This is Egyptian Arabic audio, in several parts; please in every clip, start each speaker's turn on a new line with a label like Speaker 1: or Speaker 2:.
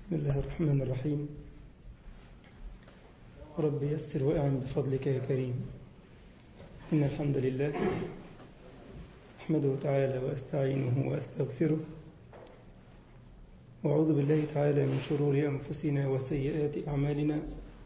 Speaker 1: بسم الله الرحمن الرحيم رب يسر وأعن بفضلك يا كريم إن الحمد لله أحمده تعالى وأستعينه وأستغفره وأعوذ بالله تعالى من شرور أنفسنا وسيئات أعمالنا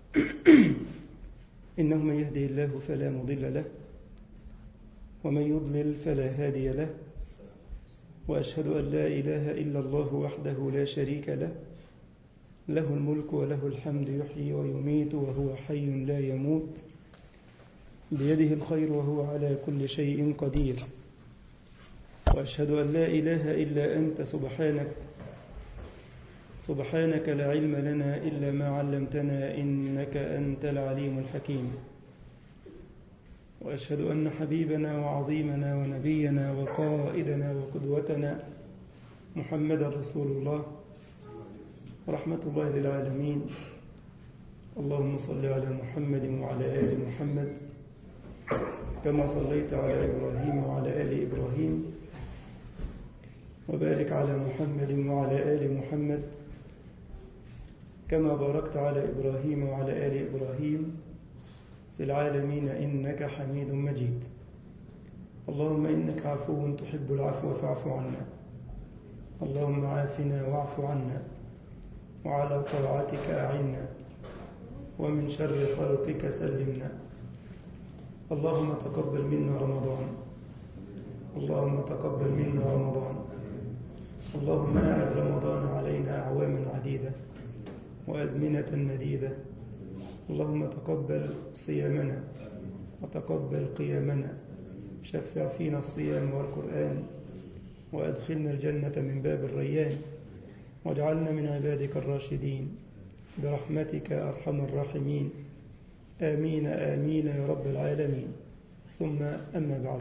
Speaker 1: إنه من يهدي الله فلا مضل له ومن يضلل فلا هادي له وأشهد أن لا إله إلا الله وحده لا شريك له له الملك وله الحمد يحيي ويميت وهو حي لا يموت بيده الخير وهو على كل شيء قدير وأشهد أن لا إله إلا أنت سبحانك سبحانك لا علم لنا إلا ما علمتنا إنك أنت العليم الحكيم وأشهد أن حبيبنا وعظيمنا ونبينا وقائدنا وقدوتنا محمد رسول الله رحمة الله للعالمين اللهم صل على محمد وعلى آل محمد كما صليت على إبراهيم وعلى آل إبراهيم وبارك على محمد وعلى آل محمد كما باركت على إبراهيم وعلى آل إبراهيم في العالمين إنك حميد مجيد اللهم إنك عفو تحب العفو فاعف عنا اللهم عافنا واعف عنا وعلى طاعتك أعنا ومن شر خلقك سلمنا اللهم تقبل منا رمضان اللهم تقبل منا رمضان اللهم أعد رمضان علينا أعواما عديدة وأزمنة مديدة اللهم تقبل صيامنا وتقبل قيامنا شفع فينا الصيام والقرآن وأدخلنا الجنة من باب الريان واجعلنا من عبادك الراشدين برحمتك أرحم الراحمين آمين آمين يا رب العالمين ثم أما بعد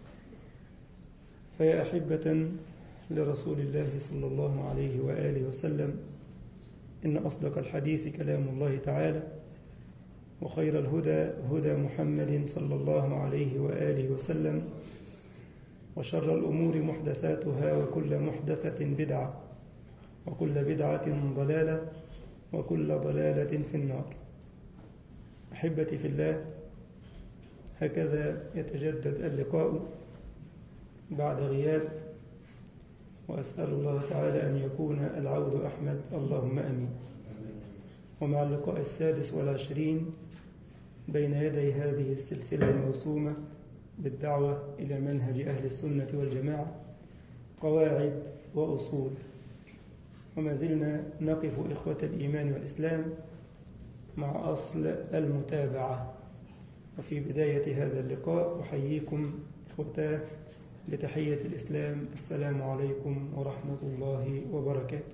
Speaker 1: فيا أحبة لرسول الله صلى الله عليه وآله وسلم إن أصدق الحديث كلام الله تعالى وخير الهدى هدى محمد صلى الله عليه وآله وسلم وشر الأمور محدثاتها وكل محدثة بدعة وكل بدعة ضلالة وكل ضلالة في النار أحبتي في الله هكذا يتجدد اللقاء بعد غياب وأسأل الله تعالى أن يكون العود أحمد اللهم أمين ومع اللقاء السادس والعشرين بين يدي هذه السلسلة الموسومة بالدعوة إلى منهج أهل السنة والجماعة قواعد وأصول وما زلنا نقف إخوة الإيمان والإسلام مع أصل المتابعة وفي بداية هذا اللقاء أحييكم إخوتاه لتحية الإسلام السلام عليكم ورحمة الله وبركاته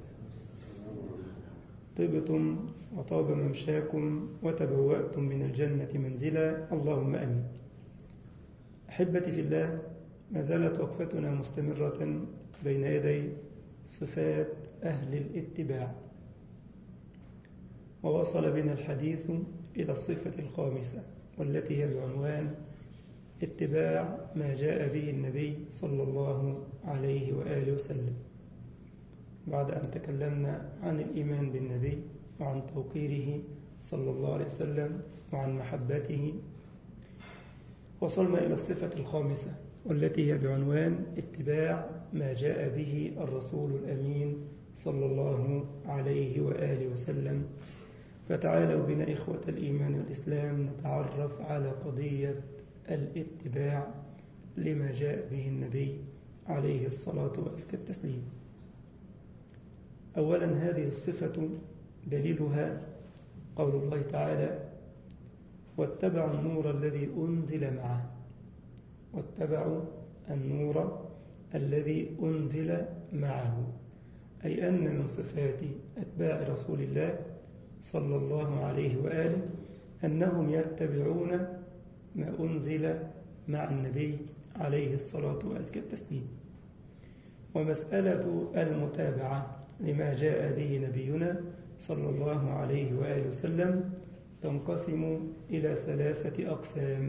Speaker 1: طبتم وطاب ممشاكم وتبوأتم من الجنة منزلا اللهم أمين أحبتي في الله ما زالت وقفتنا مستمرة بين يدي صفات أهل الاتباع ووصل بنا الحديث إلى الصفة الخامسة والتي هي بعنوان اتباع ما جاء به النبي صلى الله عليه وآله وسلم بعد أن تكلمنا عن الإيمان بالنبي وعن توقيره صلى الله عليه وسلم وعن محبته وصلنا إلى الصفة الخامسة والتي هي بعنوان اتباع ما جاء به الرسول الأمين صلى الله عليه وآله وسلم فتعالوا بنا إخوة الإيمان والإسلام نتعرف على قضية الاتباع لما جاء به النبي عليه الصلاة وأزكى التسليم أولا هذه الصفة دليلها قول الله تعالى واتبعوا النور الذي أنزل معه واتبعوا النور الذي أنزل معه أي أن من صفات أتباع رسول الله صلى الله عليه وآله أنهم يتبعون ما أنزل مع النبي عليه الصلاة وأزكى التسليم ومسألة المتابعة لما جاء به نبينا صلى الله عليه وآله وسلم تنقسم إلى ثلاثة أقسام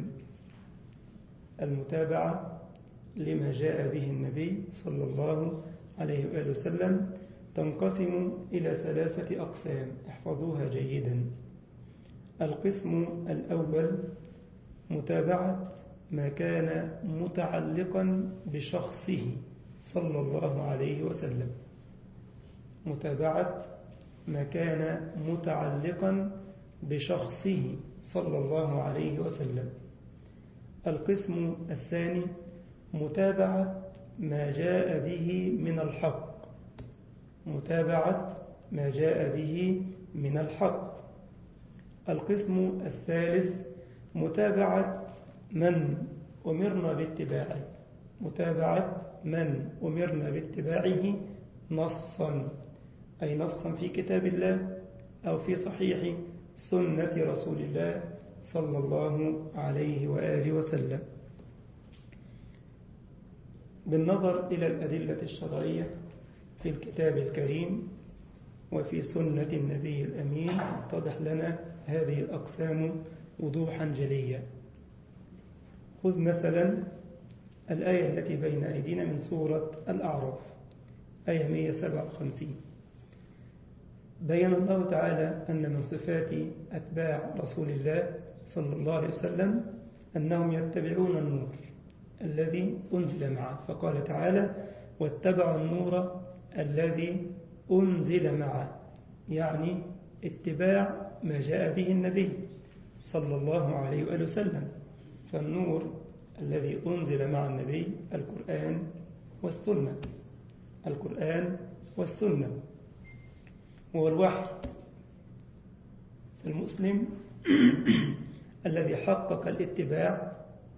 Speaker 1: المتابعة لما جاء به النبي صلى الله عليه وآله وسلم تنقسم إلى ثلاثة أقسام احفظوها جيدا القسم الأول متابعة ما كان متعلقا بشخصه صلى الله عليه وسلم متابعة ما كان متعلقا بشخصه صلى الله عليه وسلم القسم الثاني متابعة ما جاء به من الحق متابعة ما جاء به من الحق القسم الثالث متابعة من أمرنا باتباعه متابعة من أمرنا باتباعه نصا أي نصا في كتاب الله أو في صحيح سنة رسول الله صلى الله عليه وآله وسلم بالنظر إلى الأدلة الشرعية في الكتاب الكريم وفي سنة النبي الأمين تتضح لنا هذه الأقسام وضوحا جليا خذ مثلا الآية التي بين أيدينا من سورة الأعراف آية 157 بين الله تعالى أن من صفات أتباع رسول الله صلى الله عليه وسلم أنهم يتبعون النور الذي أنزل معه فقال تعالى واتبعوا النور الذي أنزل معه يعني اتباع ما جاء به النبي صلى الله عليه وآله وسلم فالنور الذي أنزل مع النبي القرآن والسنة القرآن والسنة هو الوحي المسلم الذي حقق الاتباع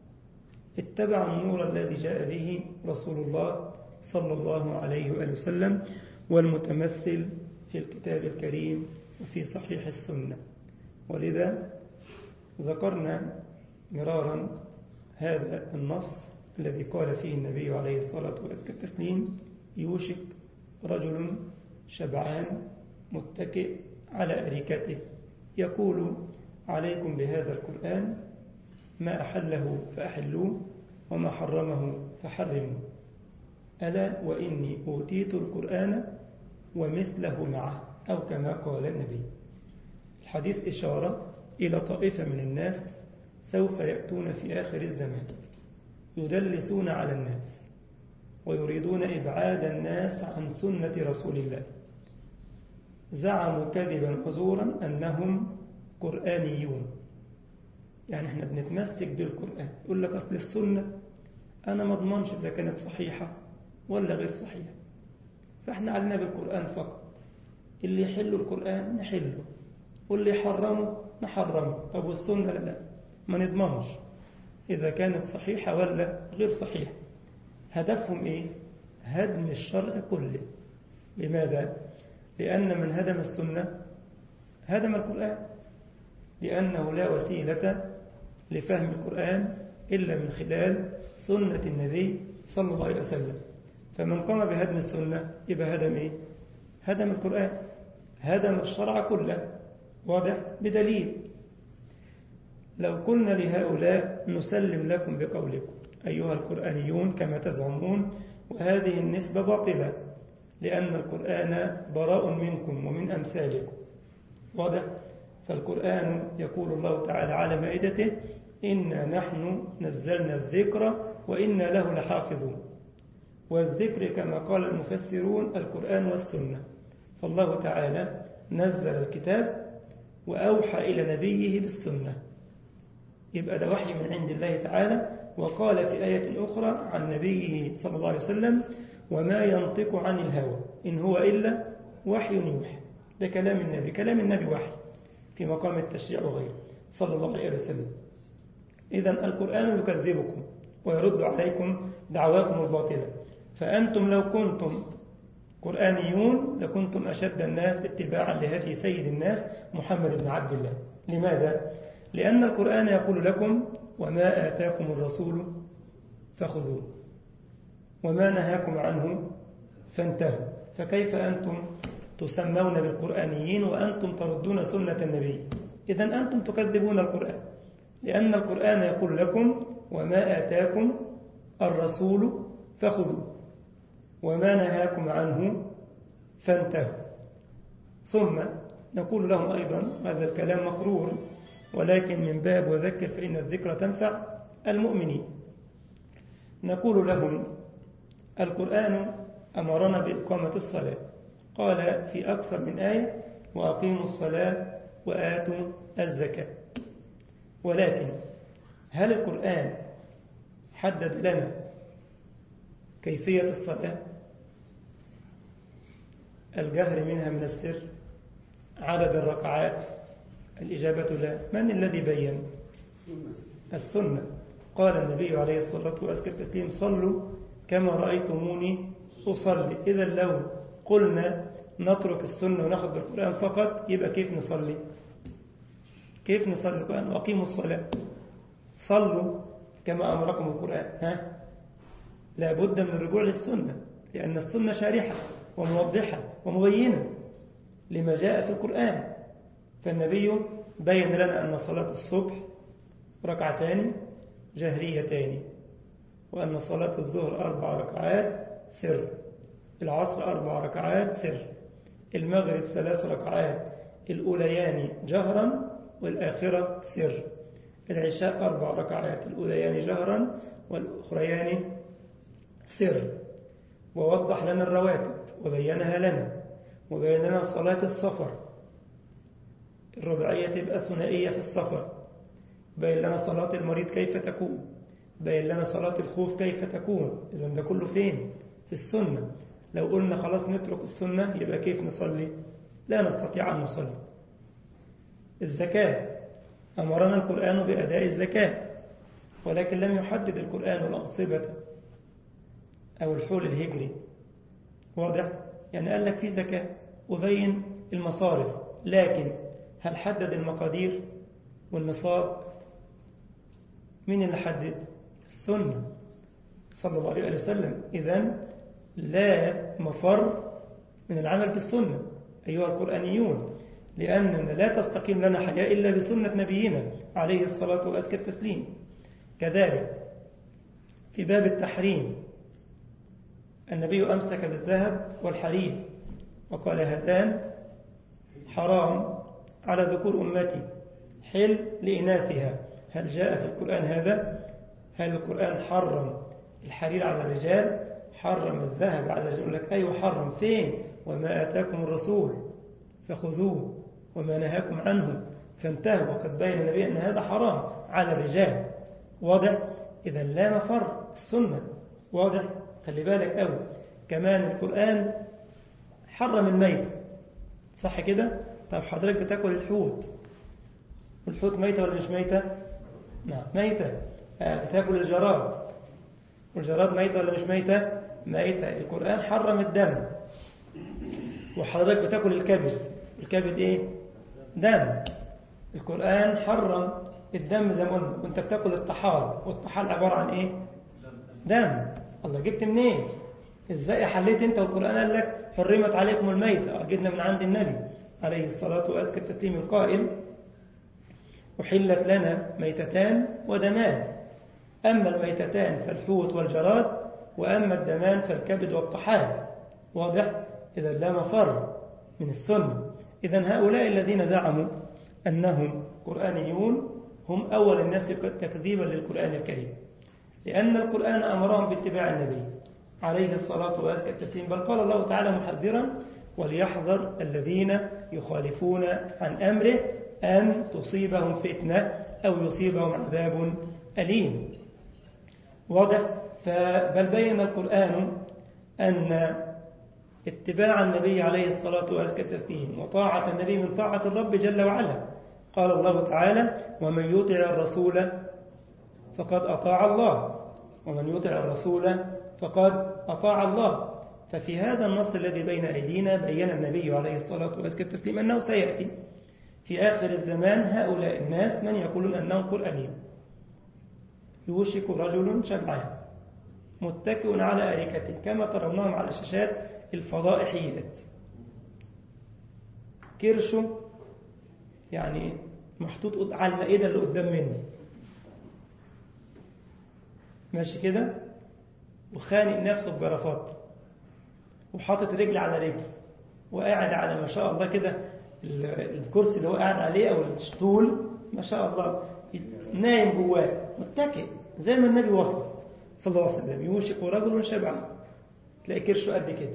Speaker 1: اتبع النور الذي جاء به رسول الله صلى الله عليه وآله وسلم والمتمثل في الكتاب الكريم وفي صحيح السنة ولذا ذكرنا مرارا هذا النص الذي قال فيه النبي عليه الصلاة والتسليم يوشك رجل شبعان متكئ على أريكته يقول عليكم بهذا القرآن ما أحله فأحلوه وما حرمه فحرموا ألا وإني أوتيت القرآن ومثله معه أو كما قال النبي الحديث إشارة إلى طائفة من الناس سوف يأتون في آخر الزمان يدلسون على الناس ويريدون إبعاد الناس عن سنة رسول الله زعموا كذبا وزورا أنهم قرآنيون يعني احنا بنتمسك بالقرآن يقول لك أصل السنة أنا ما اضمنش إذا كانت صحيحة ولا غير صحيحة فاحنا علينا بالقرآن فقط اللي يحلوا القرآن نحله واللي يحرمه نحرمه طب والسنة لا لا ما نضمنش إذا كانت صحيحة ولا غير صحيحة هدفهم إيه هدم الشرع كله لماذا لأن من هدم السنة هدم القرآن لأنه لا وسيلة لفهم القرآن إلا من خلال سنة النبي صلى الله عليه وسلم فمن قام بهدم السنة يبقى هدم إيه؟ هدم القرآن هدم الشرع كله واضح بدليل لو قلنا لهؤلاء نسلم لكم بقولكم أيها القرآنيون كما تزعمون وهذه النسبة باطلة لأن القرآن براء منكم ومن أمثالكم واضح فالقرآن يقول الله تعالى على مائدته إنا نحن نزلنا الذكر وإنا له لحافظون والذكر كما قال المفسرون القرآن والسنة فالله تعالى نزل الكتاب وأوحى إلى نبيه بالسنة يبقى ده وحي من عند الله تعالى وقال في آية أخرى عن نبيه صلى الله عليه وسلم وما ينطق عن الهوى إن هو إلا وحي يوحى ده كلام النبي كلام النبي وحي في مقام التشريع وغيره صلى الله عليه وسلم إذا القرآن يكذبكم ويرد عليكم دعواكم الباطلة فأنتم لو كنتم قرآنيون لكنتم أشد الناس اتباعا لهدي سيد الناس محمد بن عبد الله لماذا؟ لأن القرآن يقول لكم وما آتاكم الرسول فخذوه وما نهاكم عنه فانتهوا فكيف أنتم تسمون بالقرآنيين وأنتم تردون سنة النبي إذا أنتم تكذبون القرآن لأن القرآن يقول لكم وما آتاكم الرسول فخذوه وما نهاكم عنه فانتهوا ثم نقول لهم أيضا هذا الكلام مقرور ولكن من باب وذكر فإن الذكر تنفع المؤمنين نقول لهم القرآن أمرنا بإقامة الصلاة قال في أكثر من آية وأقيموا الصلاة وآتوا الزكاة ولكن هل القرآن حدد لنا كيفية الصلاة الجهر منها من السر عدد الركعات الإجابة لا من الذي بين السنة قال النبي عليه الصلاة والسلام صلوا كما رأيتموني أصلي إذا لو قلنا نترك السنة وناخذ بالقرآن فقط يبقى كيف نصلي كيف نصلي القرآن وأقيموا الصلاة صلوا كما أمركم القرآن ها لا بد من الرجوع للسنة لأن السنة شارحة وموضحة ومبينة لما جاء في القرآن فالنبي بين لنا أن صلاة الصبح ركعتان جهريتان وأن صلاة الظهر أربع ركعات سر العصر أربع ركعات سر المغرب ثلاث ركعات الأوليان جهرا والآخرة سر العشاء أربع ركعات الأوليان جهرا والأخريان سر ووضح لنا الرواتب وبينها لنا وبين لنا صلاة السفر الرباعية تبقى ثنائية في السفر بين لنا صلاة المريض كيف تكون بين لنا صلاة الخوف كيف تكون إذا ده كله فين في السنة لو قلنا خلاص نترك السنة يبقى كيف نصلي لا نستطيع أن نصلي الزكاة أمرنا القرآن بأداء الزكاة ولكن لم يحدد القرآن الأنصبة أو الحول الهجري واضح يعني قال لك في زكاة وبين المصارف لكن هل حدد المقادير والنصاب مين اللي حدد السنة صلى الله عليه وسلم إذا لا مفر من العمل بالسنة أيها القرآنيون لأننا لا تستقيم لنا حياة إلا بسنة نبينا عليه الصلاة وأزكى التسليم كذلك في باب التحريم النبي أمسك بالذهب والحرير وقال هذان حرام على ذكور أمتي حل لإناثها هل جاء في القرآن هذا هل القرآن حرم الحرير على الرجال حرم الذهب على الرجال لك أيوة حرم فين وما آتاكم الرسول فخذوه وما نهاكم عنه فانتهوا وقد بين النبي أن هذا حرام على الرجال واضح إذا لا مفر السنة واضح خلي بالك أول كمان القرآن حرم الميت صح كده طب حضرتك بتاكل الحوت الحوت ميتة ولا مش ميتة نعم ميتة بتاكل الجراد والجراد ميتة ولا مش ميتة ميتة القرآن حرم الدم وحضرتك بتاكل الكبد الكبد ايه دم القرآن حرم الدم زي ما قلنا وانت بتاكل الطحال والطحال عبارة عن ايه دم الله جبت منين إيه؟ ازاي حليت انت والقرآن قال لك حرمت عليكم الميتة جبنا من عند النبي عليه الصلاة وأزكى التسليم القائل أحلت لنا ميتتان ودمان أما الميتتان فالحوت والجراد وأما الدمان فالكبد والطحال واضح إذا لا مفر من السنة إذا هؤلاء الذين زعموا أنهم قرآنيون هم أول الناس تكذيبا للقرآن الكريم لأن القرآن أمرهم باتباع النبي عليه الصلاة وأزكى التسليم بل قال الله تعالى محذرا وليحذر الذين يخالفون عن أمره أن تصيبهم فتنة أو يصيبهم عذاب أليم واضح بل بين القرآن أن اتباع النبي عليه الصلاة وأزكى التسليم وطاعة النبي من طاعة الرب جل وعلا قال الله تعالى ومن يطع الرسول فقد أطاع الله ومن يطع الرسول فقد أطاع الله ففي هذا النص الذي بين أيدينا بين النبي عليه الصلاة والسلام التسليم أنه سيأتي في آخر الزمان هؤلاء الناس من يقولون أنهم قرآنيون يوشك رجل شبعان متكئ على أريكته كما ترونهم على شاشات الفضائحيات كرشه يعني محطوط على المائدة اللي قدام مني ماشي كده وخانق نفسه بجرافات وحاطط رجل على رجل وقاعد على ما شاء الله كده الكرسي اللي هو قاعد عليه أو الستول ما شاء الله نايم جواه متكئ زي ما النبي وصف صلى الله عليه وسلم يوشك رجل شبعان تلاقي كرشه قد كده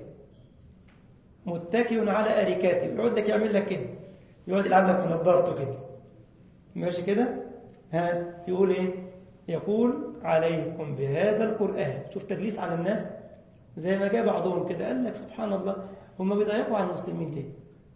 Speaker 1: متكئ على أريكاته يقعد لك يعمل لك كده يقعد يلعب لك في نظارته كده ماشي كده ها يقول ايه يقول عليكم بهذا القرآن شوف تدليس على الناس زي ما جاء بعضهم كده قال لك سبحان الله هم بيضيقوا على المسلمين ليه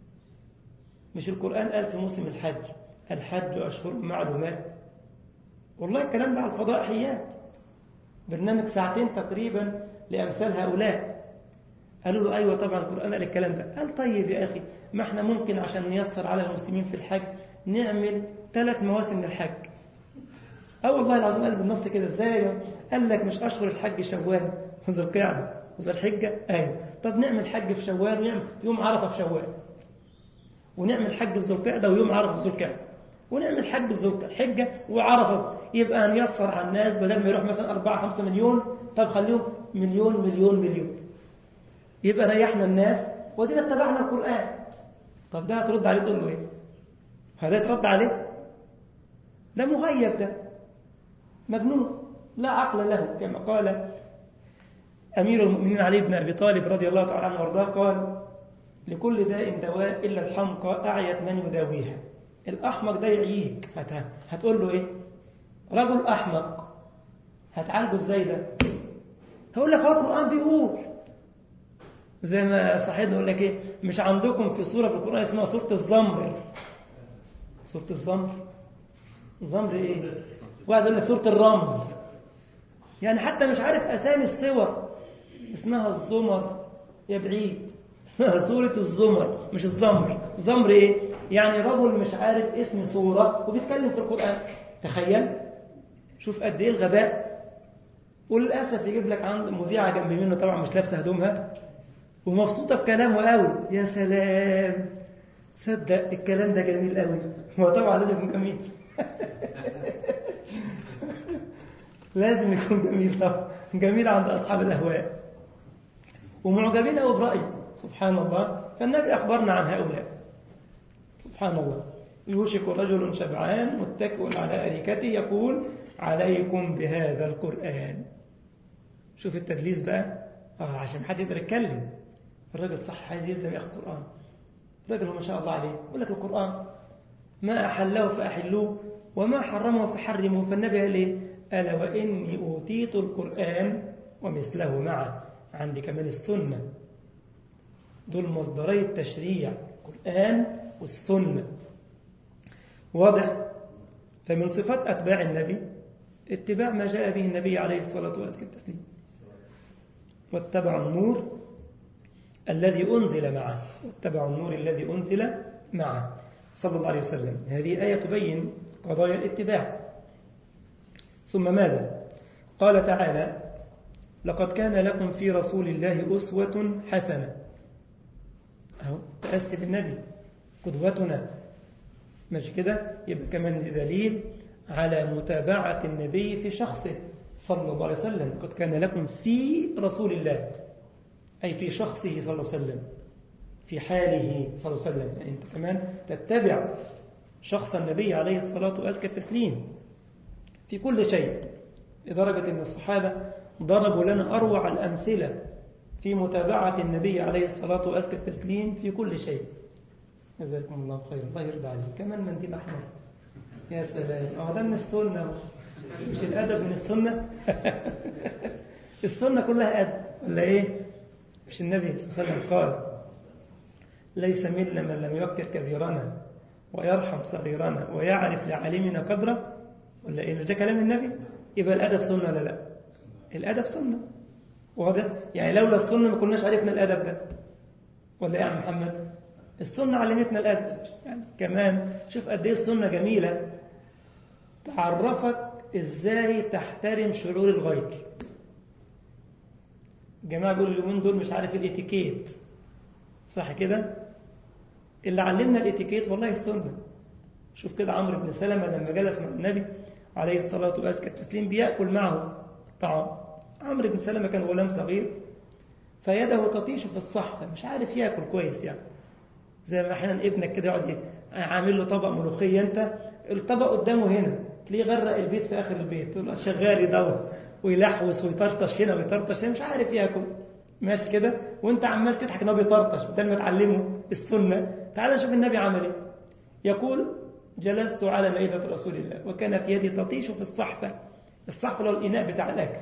Speaker 1: مش القرآن قال في موسم الحج الحج أشهر معلومات والله الكلام ده على الفضائحيات برنامج ساعتين تقريبا لأمثال هؤلاء قالوا له أيوة طبعا القرآن قال الكلام ده قال طيب يا أخي ما احنا ممكن عشان نيسر على المسلمين في الحج نعمل ثلاث مواسم للحج اه والله العظيم قال بالنص كده ازاي قال لك مش أشهر الحج شوال ذو القعدة وذو الحجة أيوة طب نعمل حج في شوال ونعمل يوم عرفة في شوال ونعمل حج في ذو القعدة ويوم عرفة في ذو القعدة ونعمل حج في ذو الحجة وعرفة يبقى نيسر على الناس بدل ما يروح مثلا 4 5 مليون طب خليهم مليون مليون مليون يبقى ريحنا الناس ودينا اتبعنا القرآن طب ده هترد عليه تقول له ايه هذا يترد عليه ده مغيب ده مجنون لا عقل له كما قال أمير المؤمنين علي بن أبي طالب رضي الله تعالى عنه وارضاه قال لكل داء دواء إلا الحمقى أعيت من يداويها الأحمق ده يعييك هت... هتقول له إيه رجل أحمق هتعالجه إزاي ده هقول لك هو القرآن بيقول زي ما صاحبنا يقول لك إيه مش عندكم في سورة في القرآن اسمها سورة الزمر سورة الزمر الزمر إيه واحد يقول لك سورة الرمز يعني حتى مش عارف أسامي السور اسمها الزمر يا بعيد اسمها سورة الزمر مش الزمر زمر ايه يعني رجل مش عارف اسم سورة وبيتكلم في القرآن تخيل شوف قد ايه الغباء وللأسف يجيب لك عند مذيعة جنب منه طبعا مش لابسة هدومها ومبسوطة بكلامه قوي يا سلام صدق الكلام ده جميل قوي هو طبعا لازم يكون جميل لازم يكون جميل طبعا جميل عند أصحاب الأهواء ومعجبين أو برأيه سبحان الله فالنبي أخبرنا عن هؤلاء سبحان الله يوشك رجل شبعان متكئ على أريكته يقول عليكم بهذا القرآن شوف التدليس بقى آه عشان حد يقدر يتكلم الراجل صح عايز يلزم ياخد قرآن الراجل ما شاء الله عليه يقول لك القرآن ما أحله فأحلوه وما حرمه فحرموه فالنبي قال ايه ألا وإني أوتيت القرآن ومثله معه عندي كمان السنة دول مصدري التشريع القرآن والسنة واضح فمن صفات أتباع النبي اتباع ما جاء به النبي عليه الصلاة والسلام واتبعوا النور الذي أنزل معه واتبعوا النور الذي أنزل معه صلى الله عليه وسلم هذه آية تبين قضايا الاتباع ثم ماذا قال تعالى لقد كان لكم في رسول الله أسوة حسنة أهو تأسي بالنبي قدوتنا مش كده يبقى كمان دليل على متابعة النبي في شخصه صلى الله عليه وسلم قد كان لكم في رسول الله أي في شخصه صلى الله عليه وسلم في حاله صلى الله عليه وسلم يعني أنت كمان تتبع شخص النبي عليه الصلاة والسلام التسليم في كل شيء لدرجة أن الصحابة ضربوا لنا أروع الأمثلة في متابعة النبي عليه الصلاة والسلام التسليم في كل شيء جزاكم الله خير الله يرضى عليك كمان منديل أحمر يا سلام اه ده من السنة مش الأدب من السنة السنة كلها أدب ولا إيه مش النبي صلى الله عليه وسلم قال ليس منا من لم يوكر كبيرنا ويرحم صغيرنا ويعرف لعالمنا قدره ولا إيه مش ده كلام النبي يبقى الأدب سنة ولا لا الأدب سنة واضح يعني لولا السنة ما كناش عرفنا الأدب ده ولا إيه يا عم محمد السنة علمتنا الأدب يعني كمان شوف قد إيه السنة جميلة تعرفك إزاي تحترم شعور الغير الجماعة بيقولوا اليومين دول مش عارف الاتيكيت صح كده اللي علمنا الاتيكيت والله السنة شوف كده عمرو بن سلمة لما جلس مع النبي عليه الصلاة والسلام التسليم بيأكل معه الطعام عمرو بن سلمة كان غلام صغير فيده تطيش في الصحفة مش عارف يأكل كويس يعني زي ما احيانا ابنك كده يقعد عامل له طبق ملوخيه انت الطبق قدامه هنا تلاقيه غرق البيت في اخر البيت تقول له شغال يدور ويلحوس ويطرطش هنا ويطرطش هنا مش عارف ياكل ماشي كده وانت عمال تضحك ان هو بيطرطش بدل ما تعلمه السنه تعال شوف النبي عمل ايه يقول جلست على مائدة رسول الله وكانت يدي تطيش في الصحفة الصحفة هو الإناء بتاع الأكل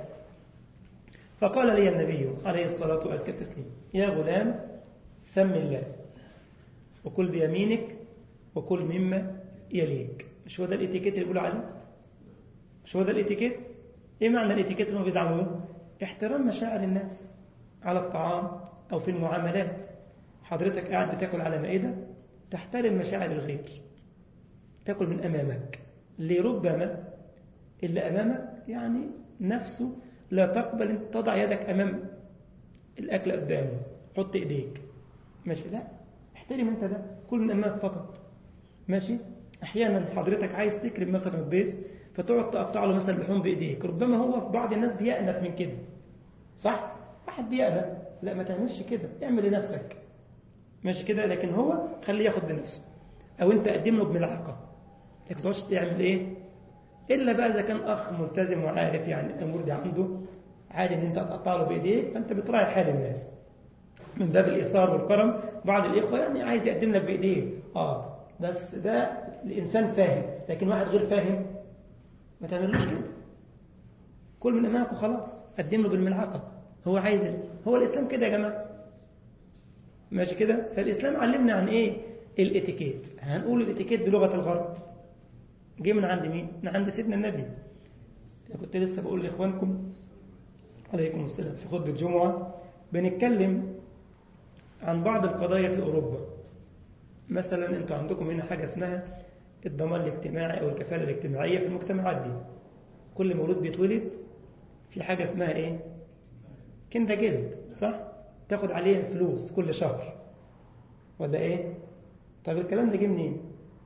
Speaker 1: فقال لي النبي عليه الصلاة والسلام يا غلام سم الله وكل بيمينك وكل مما يليك مش هو ده الاتيكيت اللي بيقولوا عليه مش هو ده الاتيكيت ايه معنى الاتيكيت اللي هم بيزعموه احترام مشاعر الناس على الطعام او في المعاملات حضرتك قاعد بتاكل على مائدة تحترم مشاعر الغير تاكل من امامك لربما اللي امامك يعني نفسه لا تقبل ان تضع يدك امام الاكل قدامه حط ايديك ماشي لا احترم انت ده كل من امامك فقط ماشي احيانا حضرتك عايز تكرم مثلا الضيف فتقعد تقطع له مثلا لحوم بايديك ربما هو في بعض الناس بيأنف من كده صح واحد بيأنف لا ما تعملش كده اعمل لنفسك ماشي كده لكن هو خليه ياخد بنفسه او انت قدم له بملعقه لكن تقعدش تعمل ايه الا بقى اذا كان اخ ملتزم وعارف يعني الامور دي عنده عادي ان انت تقطع له بايديك فانت بتراعي حال الناس من باب الايثار والكرم بعض الاخوه يعني عايز يقدم لك بايديه اه بس ده الانسان فاهم لكن واحد غير فاهم ما تعملوش كده كل من امامك وخلاص قدم له بالملعقه هو عايز هو الاسلام كده يا جماعه ماشي كده فالاسلام علمنا عن ايه الاتيكيت هنقول الاتيكيت بلغه الغرب جه من عند مين من عند سيدنا النبي أنا كنت لسه بقول لاخوانكم عليكم السلام في خطبه الجمعه بنتكلم عن بعض القضايا في اوروبا مثلا انتوا عندكم هنا حاجه اسمها الضمان الاجتماعي او الكفاله الاجتماعيه في المجتمعات دي كل مولود بيتولد في حاجه اسمها ايه كندا جلد صح تاخد عليه فلوس كل شهر ولا ايه طب الكلام ده جه منين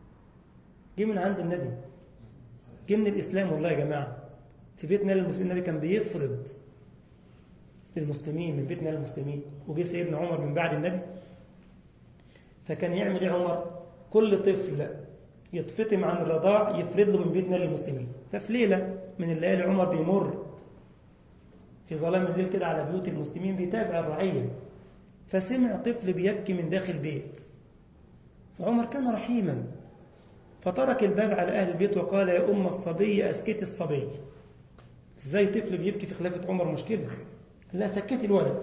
Speaker 1: جه من عند النبي جه من الاسلام والله يا جماعه في بيتنا للمسلمين النبي كان بيفرض للمسلمين من بيتنا للمسلمين وجه سيدنا عمر من بعد النبي فكان يعمل ايه عمر كل طفل يتفطم عن الرضاع يفرض له من بيتنا للمسلمين ففي ليله من الليالي عمر بيمر في ظلام الليل كده على بيوت المسلمين بيتابع الرعيه فسمع طفل بيبكي من داخل بيت فعمر كان رحيما فترك الباب على أهل البيت وقال يا أم الصبي أسكتي الصبي ازاي طفل بيبكي في خلافة عمر مشكلة لا سكتي الولد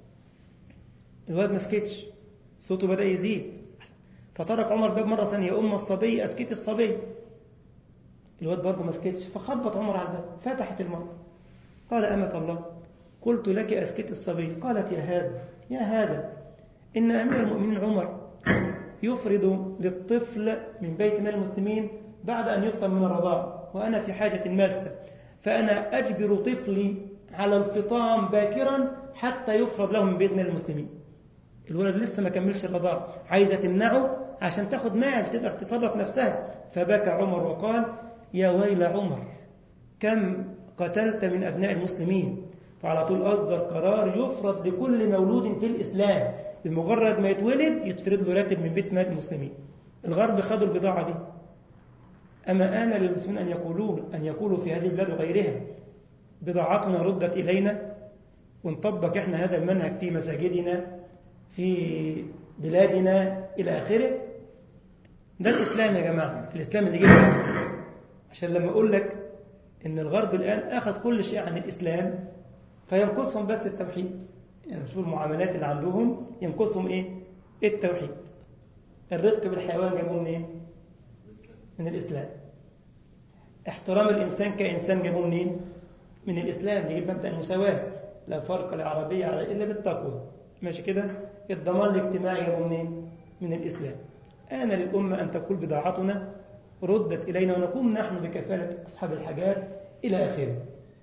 Speaker 1: الولد ما سكتش صوته بدأ يزيد فترك عمر الباب مرة ثانية يا أم الصبي أسكتي الصبي الولد برضه ما سكتش فخبط عمر على الباب فتحت المرة قال أمة الله قلت لك أسكت الصبي قالت يا هذا يا هذا إن أمير المؤمنين عمر يفرض للطفل من بيت مال المسلمين بعد أن يفطم من الرضاعة وأنا في حاجة ماسة فأنا أجبر طفلي على الفطام باكرا حتى يفرض له من بيت مال المسلمين الولد لسه ما كملش الرضاعة عايزة تمنعه عشان تاخد مال تقدر تصرف نفسها فبكى عمر وقال يا ويل عمر كم قتلت من أبناء المسلمين فعلى طول أصدر قرار يفرض لكل مولود في الإسلام بمجرد ما يتولد يتفرض له راتب من بيت مال المسلمين الغرب خدوا البضاعة دي أما آن للمسلمين أن يقولون أن يقولوا في هذه البلاد وغيرها بضاعتنا ردت إلينا ونطبق إحنا هذا المنهج في مساجدنا في بلادنا إلى آخره ده الإسلام يا جماعة الإسلام اللي جدا عشان لما أقول لك إن الغرب الآن أخذ كل شيء عن الإسلام فينقصهم بس التوحيد يعني شوف المعاملات اللي عندهم ينقصهم إيه التوحيد الرزق بالحيوان جابوه منين إيه؟ من الإسلام احترام الإنسان كإنسان جابوه منين من الإسلام نجيب مبدأ المساواة لا فرق العربية على إلا بالتقوى ماشي كده الضمان الاجتماعي جابوه منين من الإسلام آن للأمة أن تقول بضاعتنا ردت إلينا ونقوم نحن بكفالة أصحاب الحاجات إلى آخره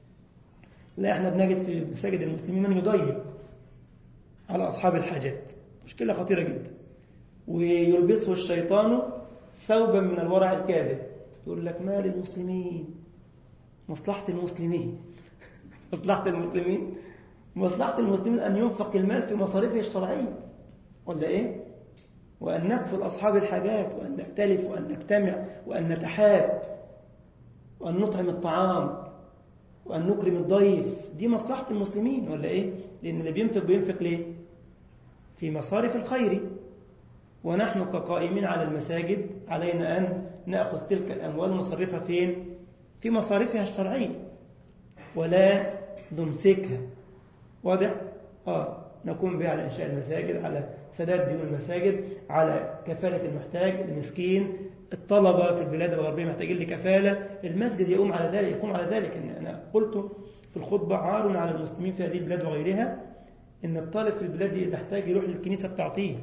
Speaker 1: لا احنا بنجد في مساجد المسلمين من يضيق على أصحاب الحاجات مشكلة خطيرة جدا ويلبسه الشيطان ثوبا من الورع الكاذب يقول لك مال المسلمين مصلحة المسلمين مصلحة المسلمين مصلحة المسلمين أن ينفق المال في مصاريفه الشرعية ولا إيه وأن نكفل أصحاب الحاجات وأن نختلف وأن نجتمع وأن نتحاب وأن نطعم الطعام وأن نكرم الضيف دي مصلحة المسلمين ولا إيه؟ لأن اللي بينفق بينفق ليه؟ في مصارف الخير ونحن كقائمين على المساجد علينا أن نأخذ تلك الأموال ونصرفها فين؟ في مصارفها الشرعية ولا نمسكها واضح؟ آه نقوم بها على إنشاء المساجد على سداد ديون المساجد على كفالة المحتاج المسكين الطلبة في البلاد الغربية محتاجين لكفالة المسجد يقوم على ذلك يقوم على ذلك إن أنا قلت في الخطبة عار على المسلمين في هذه البلاد وغيرها إن الطالب في البلاد دي إذا احتاج يروح للكنيسة بتعطيه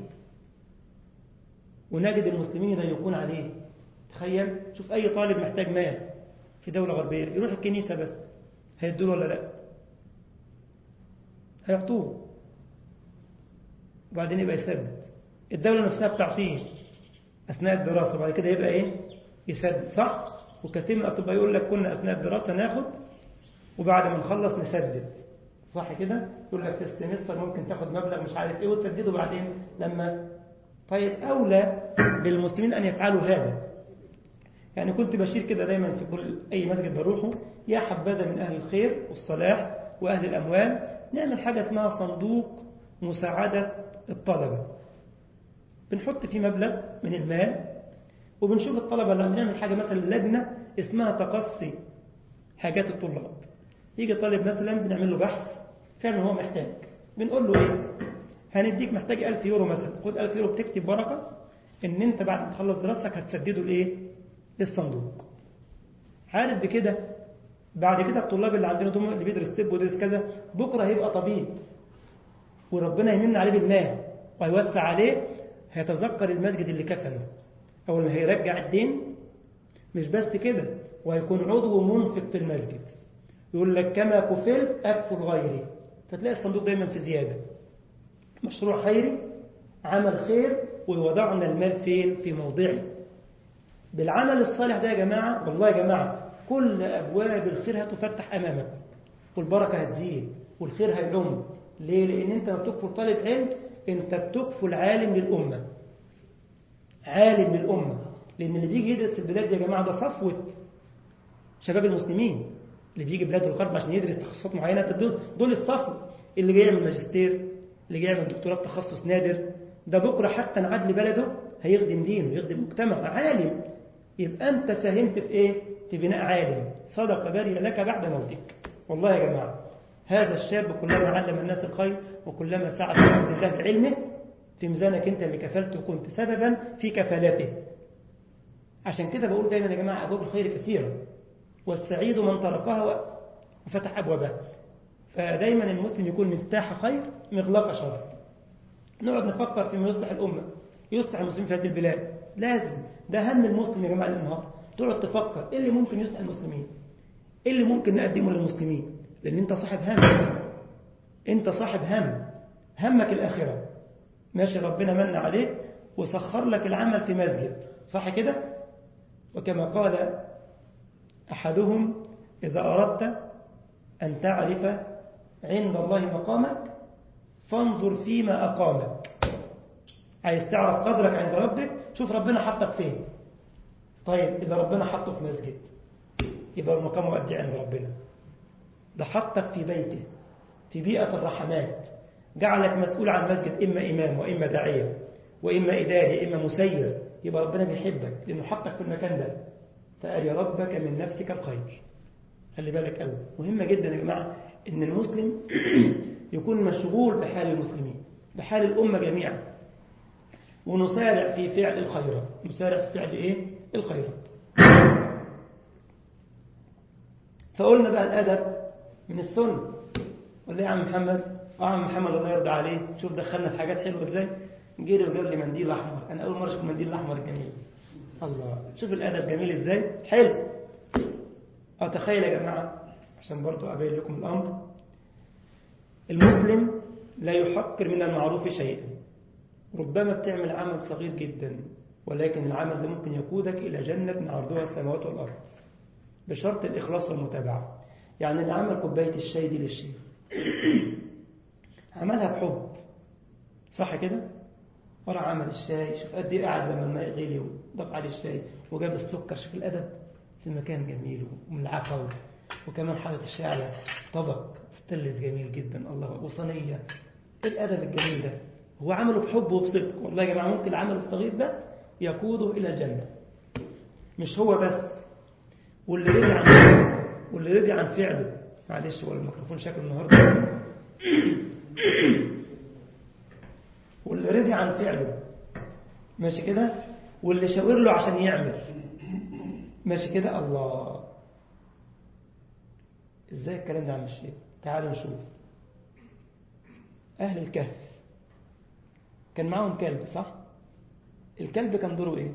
Speaker 1: ونجد المسلمين يضيقون عليه تخيل شوف أي طالب محتاج مال في دولة غربية يروح الكنيسة بس هيدوله ولا لا هيعطوه وبعدين يبقى يسدد الدولة نفسها بتعطيه أثناء الدراسة وبعد كده يبقى إيه يسدد صح وكثير من الأطباء يقول لك كنا أثناء الدراسة ناخد وبعد ما نخلص نسدد صح كده يقول لك تستمستر ممكن تاخد مبلغ مش عارف إيه وتسدده بعدين لما طيب أولى بالمسلمين أن يفعلوا هذا يعني كنت بشير كده دايما في كل أي مسجد بروحه يا حبذا من أهل الخير والصلاح وأهل الأموال نعمل حاجة اسمها صندوق مساعدة الطلبة بنحط فيه مبلغ من المال وبنشوف الطلبة لما بنعمل حاجة مثلا لجنة اسمها تقصي حاجات الطلاب يجي طالب مثلا بنعمل له بحث فعلا هو محتاج بنقول له ايه هنديك محتاج 1000 يورو مثلا خد 1000 يورو بتكتب ورقة ان انت بعد ما تخلص دراستك هتسدده لايه للصندوق عارف بكده بعد كده الطلاب اللي عندنا دول اللي بيدرس طب ويدرس كذا بكره هيبقى طبيب وربنا يمن عليه بالمال ويوسع عليه هيتذكر المسجد اللي كفنه أول ما هيرجع الدين مش بس كده وهيكون عضو منفق في المسجد يقول لك كما كفلت أكفل غيري فتلاقي الصندوق دايما في زيادة مشروع خيري عمل خير ويوضعنا المال فين في موضعه بالعمل الصالح ده يا جماعة والله يا جماعة كل أبواب الخير هتفتح أمامك والبركة هتزيد والخير هيعم ليه؟ لأن أنت ما بتكفل طالب علم أنت بتكفل عالم للأمة عالم للأمة لأن اللي بيجي يدرس في البلاد دي يا جماعة ده صفوة شباب المسلمين اللي بيجي بلاد الغرب عشان يدرس تخصصات معينة دول, دول الصفوة اللي جاي يعمل ماجستير اللي جاي يعمل دكتوراه تخصص نادر ده بكرة حتى نعد لبلده هيخدم دينه ويخدم مجتمع عالم يبقى أنت ساهمت في إيه؟ في بناء عالم صدقة جارية لك بعد موتك والله يا جماعة هذا الشاب كلما علم الناس الخير وكلما سعى في أرض الله بعلمه في ميزانك أنت اللي كفلته كنت سببا في كفالته عشان كده بقول دايما يا جماعة أبواب الخير كثيرة والسعيد من تركها وفتح أبوابها فدايما المسلم يكون مفتاح خير مغلق شر نقعد نفكر فيما يصلح الأمة يصلح المسلمين في هذه البلاد لازم ده هم المسلم يا جماعة النهار تقعد تفكر إيه اللي ممكن يصلح المسلمين إيه اللي ممكن نقدمه للمسلمين لأن أنت صاحب هم أنت صاحب هم همك الآخرة ماشي ربنا من عليك وسخر لك العمل في مسجد صح كده وكما قال أحدهم إذا أردت أن تعرف عند الله مقامك فانظر فيما أقامك عايز تعرف قدرك عند ربك شوف ربنا حطك فين طيب إذا ربنا حطه في مسجد يبقى مقامه قد عند ربنا ده حطك في بيته في بيئة الرحمات جعلك مسؤول عن مسجد إما إمام وإما داعية وإما إداري إما مسير يبقى ربنا بيحبك لأنه حطك في المكان ده فأري ربك من نفسك الخير خلي بالك قوي مهمة جدا يا جماعة إن المسلم يكون مشغول بحال المسلمين بحال الأمة جميعا ونسارع في فعل الخيرات نسارع في فعل إيه؟ الخيرات فقلنا بقى الأدب من السنة ولا يا عم محمد اه عم محمد الله يرضى عليه شوف دخلنا في حاجات حلوة ازاي جري وجاب لي منديل احمر انا اول مره اشوف المنديل الاحمر الجميل الله شوف الادب جميل ازاي حلو اه تخيل يا جماعه عشان برضو ابين لكم الامر المسلم لا يحقر من المعروف شيئا ربما بتعمل عمل صغير جدا ولكن العمل ده ممكن يقودك إلى جنة عرضها السماوات والأرض بشرط الإخلاص والمتابعة يعني اللي عمل كوباية الشاي دي للشيخ عملها بحب صح كده وراح عمل الشاي شوف قد ايه قعد لما الماء غلي وضاف عليه الشاي وجاب السكر شوف الأدب في مكان جميل ومن العفو وكمان حاطط الشاي على طبق ستلس جميل جدا الله وصينية ايه الأدب الجميل ده هو عمله بحب وبصدق والله يا جماعة ممكن العمل الصغير ده يقوده إلى الجنة مش هو بس واللي رضي عن واللي رضي عن فعله معلش هو الميكروفون شكله النهارده واللي رضي عن فعله ماشي كده واللي شاور له عشان يعمل ماشي كده الله ازاي الكلام ده عم الشيخ تعالوا نشوف اهل الكهف كان معاهم كلب صح الكلب كان دوره ايه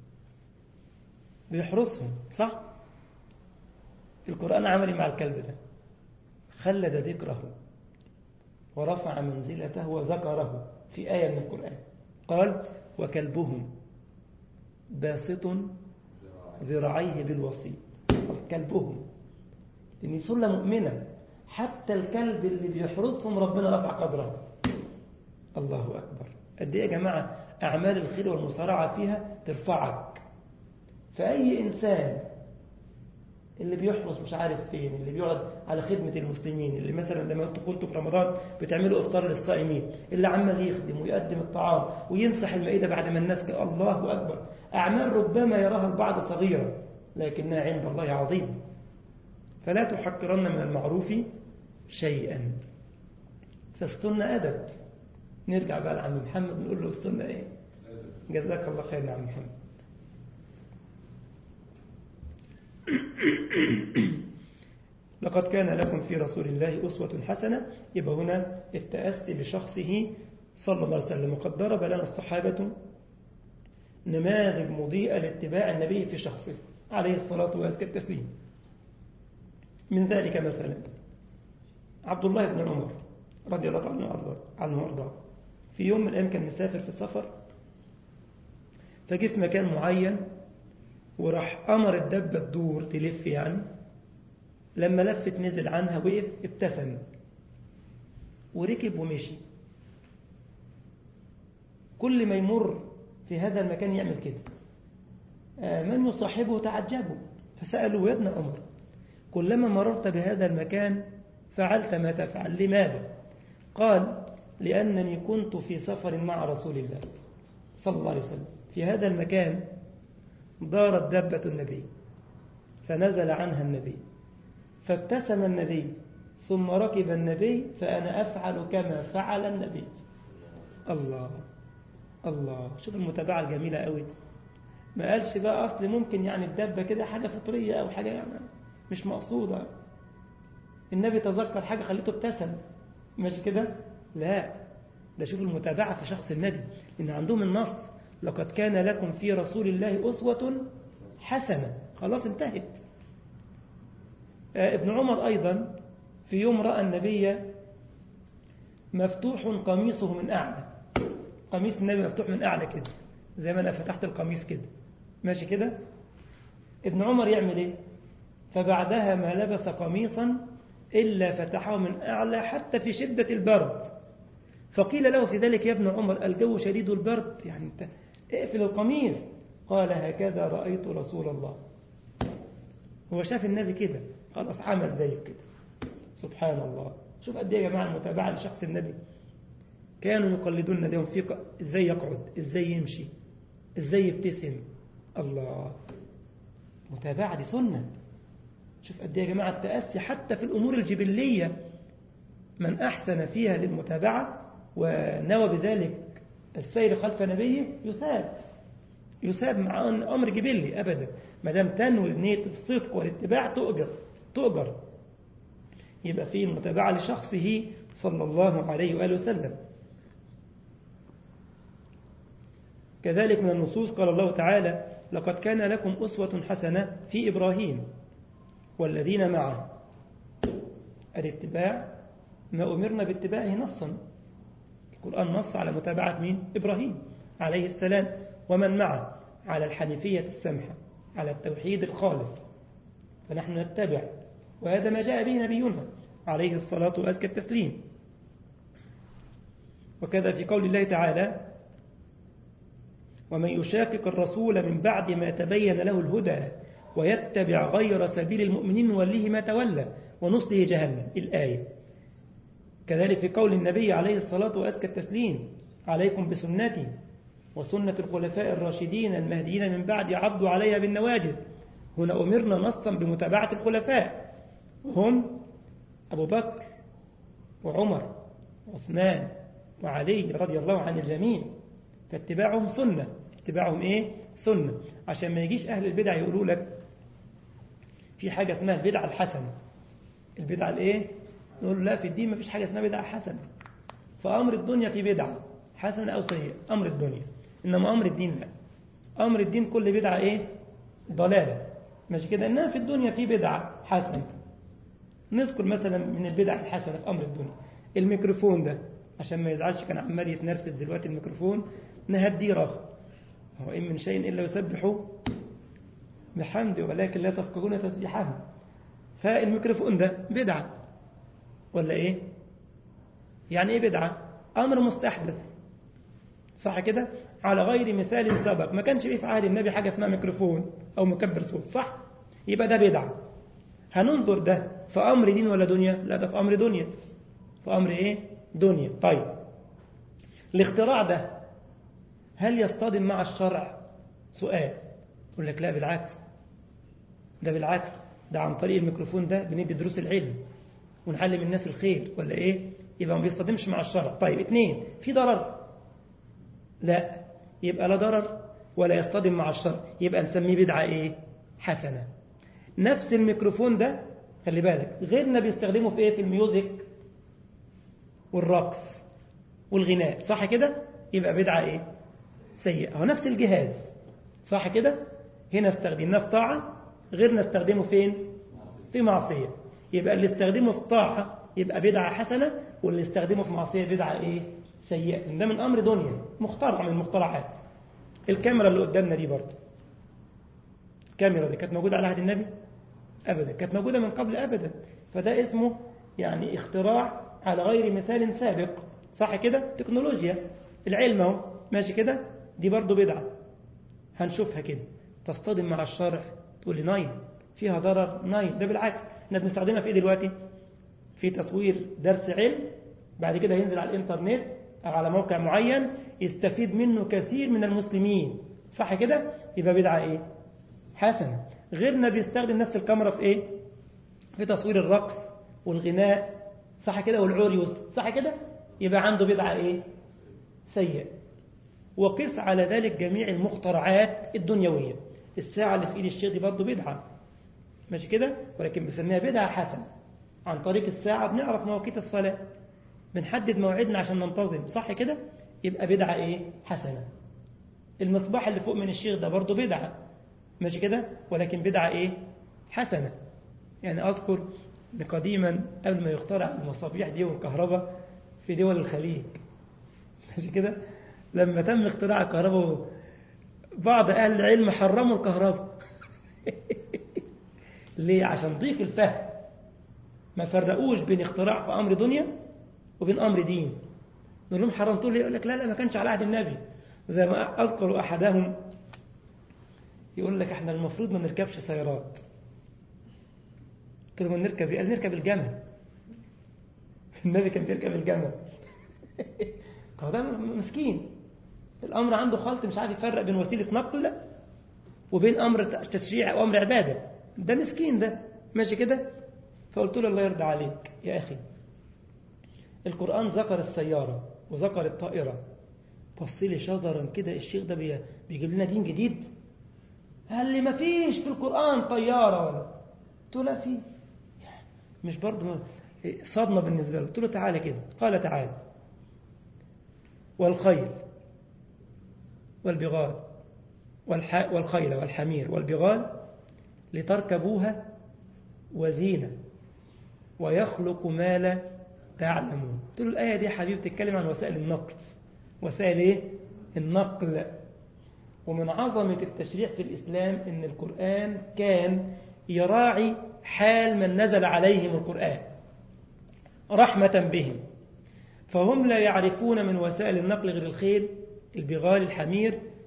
Speaker 1: بيحرسهم صح القرآن عملي مع الكلب ده خلد ذكره ورفع منزلته وذكره في آية من القرآن قال وكلبهم باسط ذراعيه بالوسيط كلبهم إن سلة مؤمنة حتى الكلب اللي بيحرسهم ربنا رفع قدره الله أكبر قد إيه يا جماعة أعمال الخير والمصارعة فيها ترفعك فأي إنسان اللي بيحرس مش عارف فين اللي بيقعد على خدمة المسلمين اللي مثلا لما كنتوا في رمضان بتعملوا إفطار للصائمين اللي عمال يخدم ويقدم الطعام ويمسح المائدة بعد ما الناس الله أكبر أعمال ربما يراها البعض صغيرة لكنها عند الله عظيمة فلا تحقرن من المعروف شيئا فالسنة أدب نرجع بقى لعم محمد نقول له السنة إيه جزاك الله خير يا عم محمد لقد كان لكم في رسول الله أسوة حسنة يبقى هنا التأسي بشخصه صلى الله عليه وسلم وقد ضرب لنا الصحابة نماذج مضيئة لاتباع النبي في شخصه عليه الصلاة وأزكى التسليم من ذلك مثلا عبد الله بن عمر رضي الله عنه عنه وارضاه في يوم من الأيام كان مسافر في سفر فجه في مكان معين وراح أمر الدبة تدور تلف يعني لما لفت نزل عنها وقف ابتسم وركب ومشي كل ما يمر في هذا المكان يعمل كده من يصاحبه تعجبه فسألوا يا ابن عمر كلما مررت بهذا المكان فعلت ما تفعل لماذا قال لأنني كنت في سفر مع رسول الله صلى الله عليه وسلم في هذا المكان دارت دابة النبي فنزل عنها النبي فابتسم النبي ثم ركب النبي فأنا أفعل كما فعل النبي الله الله شوف المتابعة الجميلة قوي ما قالش بقى أصل ممكن يعني الدابة كده حاجة فطرية أو حاجة يعني مش مقصودة النبي تذكر حاجة خليته ابتسم ماشي كده لا ده شوف المتابعة في شخص النبي إن عندهم النص لقد كان لكم في رسول الله أسوة حسنة خلاص انتهت ابن عمر أيضا في يوم رأى النبي مفتوح قميصه من أعلى قميص النبي مفتوح من أعلى كده زي ما أنا فتحت القميص كده ماشي كده ابن عمر يعمل ايه فبعدها ما لبس قميصا إلا فتحه من أعلى حتى في شدة البرد فقيل له في ذلك يا ابن عمر الجو شديد البرد يعني انت اقفل القميص قال هكذا رأيت رسول الله هو شاف النبي كده خلاص عمل زيه كده سبحان الله شوف قد ايه يا جماعه المتابعه لشخص النبي كانوا يقلدون اليوم في ازاي يقعد ازاي يمشي ازاي يبتسم الله متابعه دي سنه شوف قد ايه يا جماعه التاسي حتى في الامور الجبليه من احسن فيها للمتابعه ونوى بذلك السير خلف نبيه يساب يساب مع امر جبلي ابدا ما دام تنوي نيه الصدق والاتباع تؤجر تؤجر يبقى فيه المتابعة لشخصه صلى الله عليه وآله وسلم كذلك من النصوص قال الله تعالى لقد كان لكم أسوة حسنة في إبراهيم والذين معه الاتباع ما أمرنا باتباعه نصا القرآن نص على متابعة مين؟ إبراهيم عليه السلام ومن معه على الحنيفية السمحة على التوحيد الخالص فنحن نتبع وهذا ما جاء به نبينا عليه الصلاة وأزكى التسليم وكذا في قول الله تعالى ومن يشاقق الرسول من بعد ما تبين له الهدى ويتبع غير سبيل المؤمنين نوليه ما تولى ونصله جهنم الآية كذلك في قول النبي عليه الصلاة وأزكى التسليم عليكم بسنتي وسنة الخلفاء الراشدين المهديين من بعد عضوا عليها بالنواجذ هنا أمرنا نصا بمتابعة الخلفاء هم أبو بكر وعمر وعثمان وعلي رضي الله عن الجميع فاتباعهم سنة اتباعهم ايه سنة عشان ما يجيش أهل البدع يقولوا لك في حاجة اسمها البدعة الحسنة البدعة الايه نقول لا في الدين ما فيش حاجة اسمها بدعة حسنة فأمر الدنيا في بدعة حسنة أو سيئة أمر الدنيا إنما أمر الدين لا أمر الدين كل بدعة إيه ضلالة ماشي كده إنها في الدنيا في بدعة حسنة نذكر مثلا من البدع الحسنة في أمر الدنيا الميكروفون ده عشان ما يزعلش كان عمال يتنرفز دلوقتي الميكروفون نهديه رخ هو إن من شيء إلا يسبح بحمده ولكن لا تفقهون تسبيحه فالميكروفون ده بدعة ولا إيه يعني إيه بدعة أمر مستحدث صح كده على غير مثال سبق ما كانش فيه في عهد النبي حاجة اسمها ميكروفون أو مكبر صوت صح يبقى ده بدعة هننظر ده في أمر دين ولا دنيا لا ده في أمر دنيا في أمر إيه دنيا طيب الاختراع ده هل يصطدم مع الشرع سؤال يقول لك لا بالعكس ده بالعكس ده عن طريق الميكروفون ده بندي دروس العلم ونعلم الناس الخير ولا ايه يبقى ما بيصطدمش مع الشرع طيب اثنين في ضرر لا يبقى لا ضرر ولا يصطدم مع الشرع يبقى نسميه بدعة ايه حسنة نفس الميكروفون ده خلي بالك غيرنا بيستخدمه في ايه في الميوزك والرقص والغناء صح كده يبقى بدعة ايه سيئة هو نفس الجهاز صح كده هنا استخدمناه في طاعة غيرنا استخدمه فين في معصية يبقى اللي استخدمه في طاعة يبقى بدعة حسنة واللي استخدمه في معصية بدعة ايه سيئة ده من أمر دنيا مخترع من المخترعات الكاميرا اللي قدامنا دي برضه الكاميرا دي كانت موجودة على عهد النبي أبدا كانت موجودة من قبل أبدا فده اسمه يعني اختراع على غير مثال سابق صح كده تكنولوجيا العلم اهو ماشي كده دي برضه بدعة هنشوفها كده تصطدم مع الشرع تقول لي ناين فيها ضرر ناين ده بالعكس احنا بنستخدمها في ايه دلوقتي في تصوير درس علم بعد كده ينزل على الانترنت أو على موقع معين يستفيد منه كثير من المسلمين صح كده يبقى بدعة ايه حسنة غيرنا بيستخدم نفس الكاميرا في ايه في تصوير الرقص والغناء صح كده والعوريوس صح كده يبقى عنده بدعة ايه سيئة وقس على ذلك جميع المخترعات الدنيوية الساعة اللي في ايد الشيخ دي برضه بدعة ماشي كده ولكن بنسميها بدعة حسنة عن طريق الساعة بنعرف مواقيت الصلاة بنحدد موعدنا عشان ننتظم صح كده يبقى بدعة ايه حسنة المصباح اللي فوق من الشيخ ده برضه بدعة ماشي كده ولكن بدعة ايه حسنة يعني أذكر قديما قبل ما يخترع المصابيح دي والكهرباء في دول الخليج ماشي كده لما تم اختراع الكهرباء بعض أهل العلم حرموا الكهرباء ليه عشان ضيق الفهم ما فرقوش بين اختراع في أمر دنيا وبين أمر دين نقول لهم حرمتوا ليه يقول لك لا لا ما كانش على عهد النبي زي ما أذكر أحدهم يقول لك احنا المفروض ما نركبش سيارات قلت له نركب قال نركب الجمل النبي كان بيركب الجمل هو ده مسكين الأمر عنده خلط مش عارف يفرق بين وسيلة نقل وبين أمر تشريع أو أمر عبادة ده مسكين ده ماشي كده فقلت له الله يرضى عليك يا أخي القرآن ذكر السيارة وذكر الطائرة بص لي شجرا كده الشيخ ده بيجيب لنا دين جديد قال لي ما فيش في القرآن طيارة ولا قلت له لا في مش برضه صدمة بالنسبة له قلت له تعالى كده قال تعالى والخيل والبغال والح... والخيل والحمير والبغال لتركبوها وزينة ويخلق ما لا تعلمون قلت له الآية دي يا حبيبي تتكلم عن وسائل النقل وسائل ايه النقل ومن عظمة التشريع في الإسلام أن القرآن كان يراعي حال من نزل عليهم القرآن رحمة بهم فهم لا يعرفون من وسائل النقل غير الخيل البغال الحمير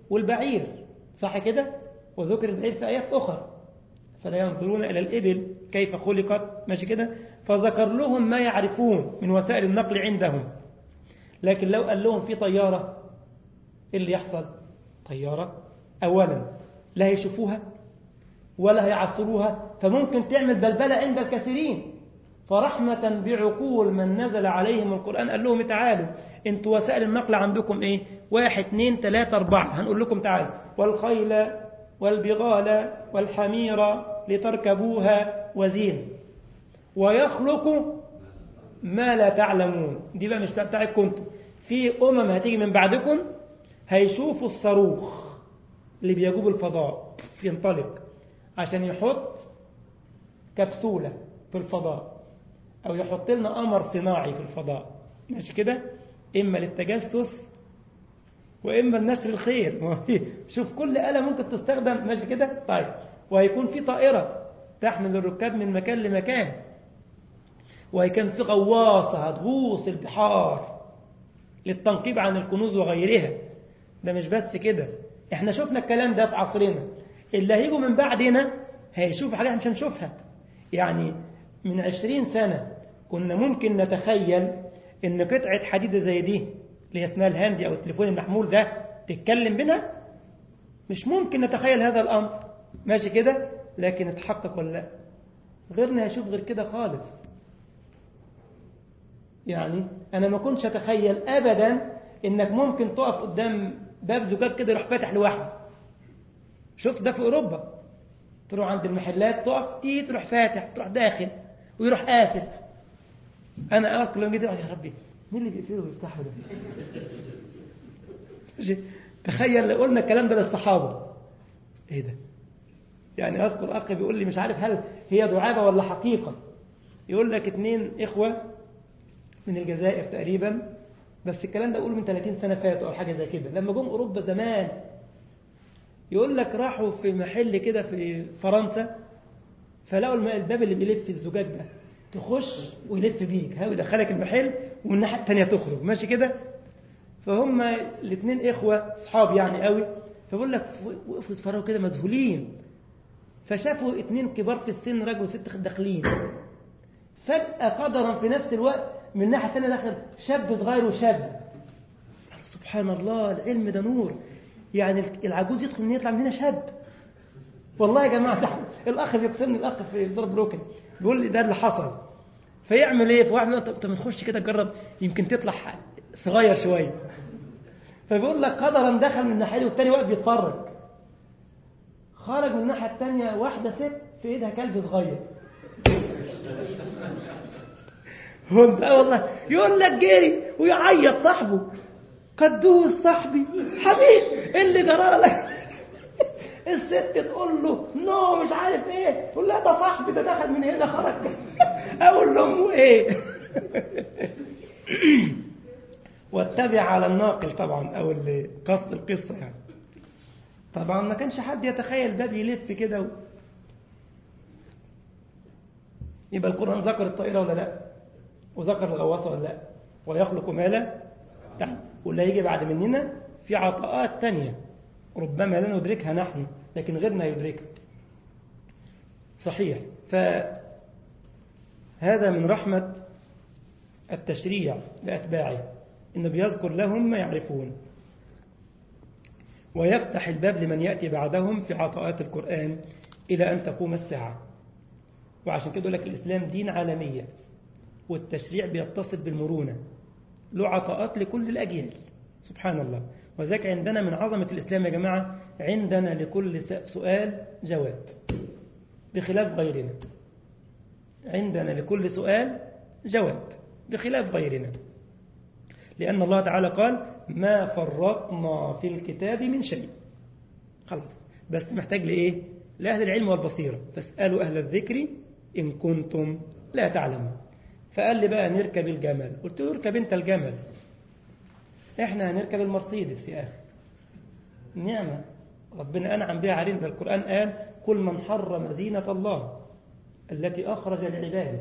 Speaker 1: والبعير صح كده وذكر البعير في آيات أخرى فلا ينظرون إلى الإبل كيف خلقت ماشي كده فذكر لهم ما يعرفون من وسائل النقل عندهم لكن لو قال لهم في طيارة إيه اللي يحصل طيارة أولا لا هيشوفوها ولا هيعصروها فممكن تعمل بلبلة عند الكثيرين فرحمة بعقول من نزل عليهم القرآن قال لهم تعالوا انتوا وسائل النقل عندكم ايه واحد اثنين ثلاثة أربعة هنقول لكم تعالوا والخيل والبغال والحمير لتركبوها وزين ويخلق ما لا تعلمون دي بقى مش بتاعتكم انتوا في أمم هتيجي من بعدكم هيشوفوا الصاروخ اللي بيجوب الفضاء ينطلق عشان يحط كبسولة في الفضاء أو يحط لنا قمر صناعي في الفضاء ماشي كده إما للتجسس وإما لنشر الخير شوف كل آلة ممكن تستخدم ماشي كده طيب وهيكون في طائرة تحمل الركاب من مكان لمكان وهيكون في غواصة هتغوص البحار للتنقيب عن الكنوز وغيرها ده مش بس كده احنا شفنا الكلام ده في عصرنا اللي هيجوا من بعدنا هيشوفوا حاجات مش هنشوفها يعني من عشرين سنة كنا ممكن نتخيل ان قطعة حديدة زي دي اللي هي اسمها الهاندي او التليفون المحمول ده تتكلم بنا مش ممكن نتخيل هذا الامر ماشي كده لكن اتحقق ولا لا غيرنا هيشوف غير كده خالص يعني انا ما كنتش اتخيل ابدا انك ممكن تقف قدام باب زجاج كده يروح فاتح لوحده شفت ده في اوروبا تروح عند المحلات تقف تي تروح فاتح تروح داخل ويروح قافل انا اذكر لما جيت يا ربي مين اللي بيقفله ويفتحه ده تخيل لو قلنا الكلام ده للصحابه ايه ده يعني اذكر اخ بيقول لي مش عارف هل هي دعابه ولا حقيقه يقول لك اتنين اخوه من الجزائر تقريبا بس الكلام ده اقول من 30 سنه فاتوا او حاجه زي كده لما جم اوروبا زمان يقول لك راحوا في محل كده في فرنسا فلقوا الباب اللي بيلف الزجاج ده تخش ويلف بيك ها ويدخلك المحل ومن الناحيه الثانيه تخرج ماشي كده فهم الاثنين اخوه اصحاب يعني قوي فبقول لك وقفوا يتفرجوا كده مذهولين فشافوا اثنين كبار في السن راجل وست داخلين فجاه قدرا في نفس الوقت من الناحيه الثانيه دخل شاب صغير وشاب سبحان الله العلم ده نور يعني العجوز يدخل من يطلع من هنا شاب والله يا جماعه ده الاخ بيقسمني الاخ في وزاره بروكن بيقول لي ده اللي حصل فيعمل ايه فواحد منهم طب ما تخش كده تجرب يمكن تطلع صغير شويه فبيقول لك قدرا دخل من الناحيه والتاني واقف بيتفرج خرج من الناحيه الثانيه واحده ست في ايدها كلب صغير هو ده والله يقول لك جري ويعيط صاحبه قدوس صاحبي حبيبي اللي جرى لك الست تقول له نو مش عارف ايه تقول لها ده صاحبي ده دخل من هنا خرج اقول لامه ايه واتبع على الناقل طبعا او اللي قص القصه يعني طبعا ما كانش حد يتخيل ده بيلف كده و... يبقى القرآن ذكر الطائرة ولا لا وذكر الغواصة ولا لا ويخلق ما لا تعلم واللي هيجي بعد مننا في عطاءات تانية ربما لا ندركها نحن لكن غيرنا يدركها صحيح فهذا من رحمة التشريع لأتباعه إنه بيذكر لهم ما يعرفون ويفتح الباب لمن يأتي بعدهم في عطاءات القرآن إلى أن تقوم الساعة وعشان كده يقول لك الإسلام دين عالمية والتشريع بيتصل بالمرونة له عطاءات لكل الأجيال سبحان الله وذلك عندنا من عظمة الإسلام يا جماعة عندنا لكل سؤال جواب بخلاف غيرنا عندنا لكل سؤال جواب بخلاف غيرنا لأن الله تعالى قال ما فرطنا في الكتاب من شيء خلاص بس محتاج لإيه لأهل العلم والبصيرة فاسألوا أهل الذكر إن كنتم لا تعلمون فقال لي بقى نركب الجمل قلت له اركب انت الجمل احنا هنركب المرسيدس يا أخي نعمة ربنا أنعم بها علينا ده القرآن قال كل من حرم زينة الله التي أخرج لعباده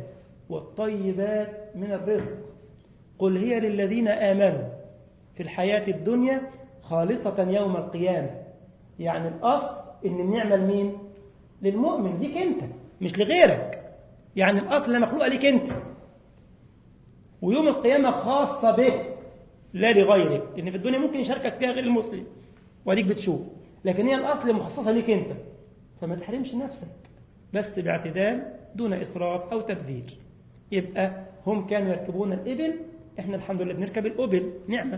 Speaker 1: والطيبات من الرزق قل هي للذين آمنوا في الحياة الدنيا خالصة يوم القيامة يعني الأصل إن النعمة لمين للمؤمن ليك أنت مش لغيرك يعني الأصل مخلوقة ليك أنت ويوم القيامة خاصة بك لا لغيرك لأن في الدنيا ممكن يشاركك فيها غير المسلم واديك بتشوف لكن هي الأصل مخصصة ليك أنت فما تحرمش نفسك بس باعتدال دون إسراف أو تبذير يبقى هم كانوا يركبون الإبل إحنا الحمد لله بنركب الأبل نعمة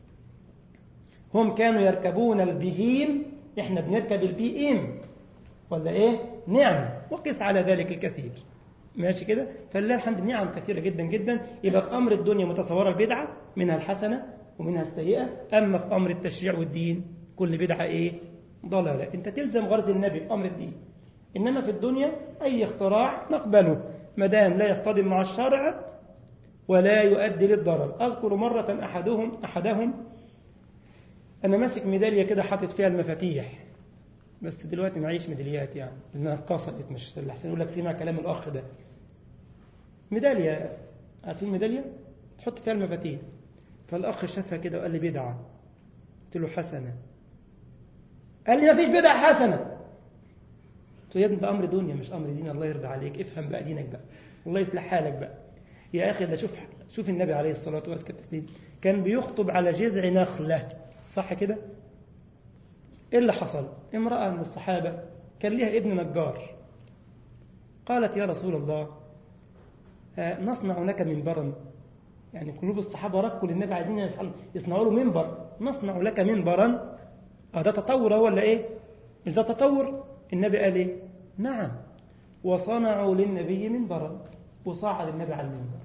Speaker 1: هم كانوا يركبون البهيم إحنا بنركب البيئيم ولا إيه نعمة وقس على ذلك الكثير ماشي كده فلله الحمد نعم كثيرة جدا جدا يبقى في أمر الدنيا متصورة البدعة منها الحسنة ومنها السيئة أما في أمر التشريع والدين كل بدعة إيه ضلالة أنت تلزم غرض النبي في أمر الدين إنما في الدنيا أي اختراع نقبله ما دام لا يصطدم مع الشرع ولا يؤدي للضرر أذكر مرة أحدهم أحدهم أنا ماسك ميدالية كده حاطط فيها المفاتيح بس دلوقتي معيش ميداليات يعني لأنها قفلت مش الحسن يقول لك سمع كلام الأخ ده ميدالية عارفين ميدالية تحط فيها المفاتيح فالأخ شافها كده وقال لي بدعة قلت له حسنة قال لي ما فيش بدعة حسنة قلت له يا ابني ده أمر دنيا مش أمر دين الله يرضى عليك افهم بقى دينك بقى الله يصلح حالك بقى يا أخي ده شوف شوف النبي عليه الصلاة والسلام كان بيخطب على جذع نخلة صح كده إيه اللي حصل امرأة من الصحابة كان لها ابن نجار قالت يا رسول الله نصنع لك منبرا يعني قلوب الصحابة ركوا للنبي عايزين يصنعوا له منبر نصنع لك منبرا اه ده تطور هو ولا ايه مش ده تطور النبي قال ايه نعم وصنعوا للنبي منبرا وصعد النبي على المنبر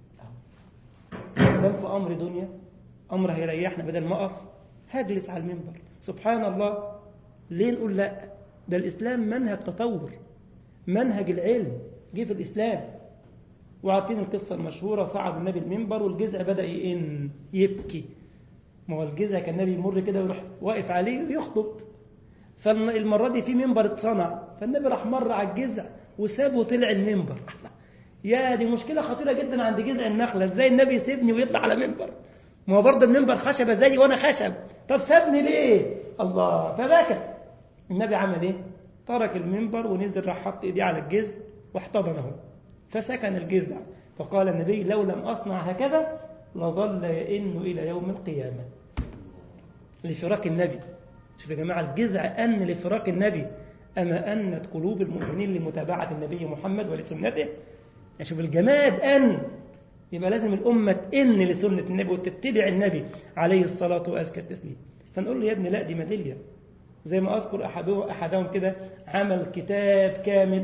Speaker 1: ده في امر دنيا امر هيريحنا بدل ما اقف هجلس على المنبر سبحان الله ليه نقول لا ده الاسلام منهج تطور منهج العلم جه في الاسلام وعارفين القصة المشهورة صعد النبي المنبر والجزع بدأ يئن يبكي ما هو الجزع كان النبي يمر كده ويروح واقف عليه ويخطب فالمرة دي في منبر اتصنع فالنبي راح مر على الجزع وسابه وطلع المنبر يا دي مشكلة خطيرة جدا عند جذع النخلة ازاي النبي يسيبني ويطلع على منبر ما هو برضه المنبر خشبة زي وانا خشب طب سابني ليه الله فبكى النبي عمل ايه ترك المنبر ونزل راح حط ايديه على الجذع واحتضنه فسكن الجذع فقال النبي لو لم أصنع هكذا لظل يئن إلى يوم القيامة لفراق النبي شوف يا جماعة الجذع أن لفراق النبي أما أنت قلوب المؤمنين لمتابعة النبي محمد ولسنته شوف الجماد أن يبقى لازم الأمة تئن لسنة النبي وتتبع النبي عليه الصلاة وأزكى التسليم فنقول له يا ابني لا دي ميدالية زي ما أذكر أحده أحدهم كده عمل كتاب كامل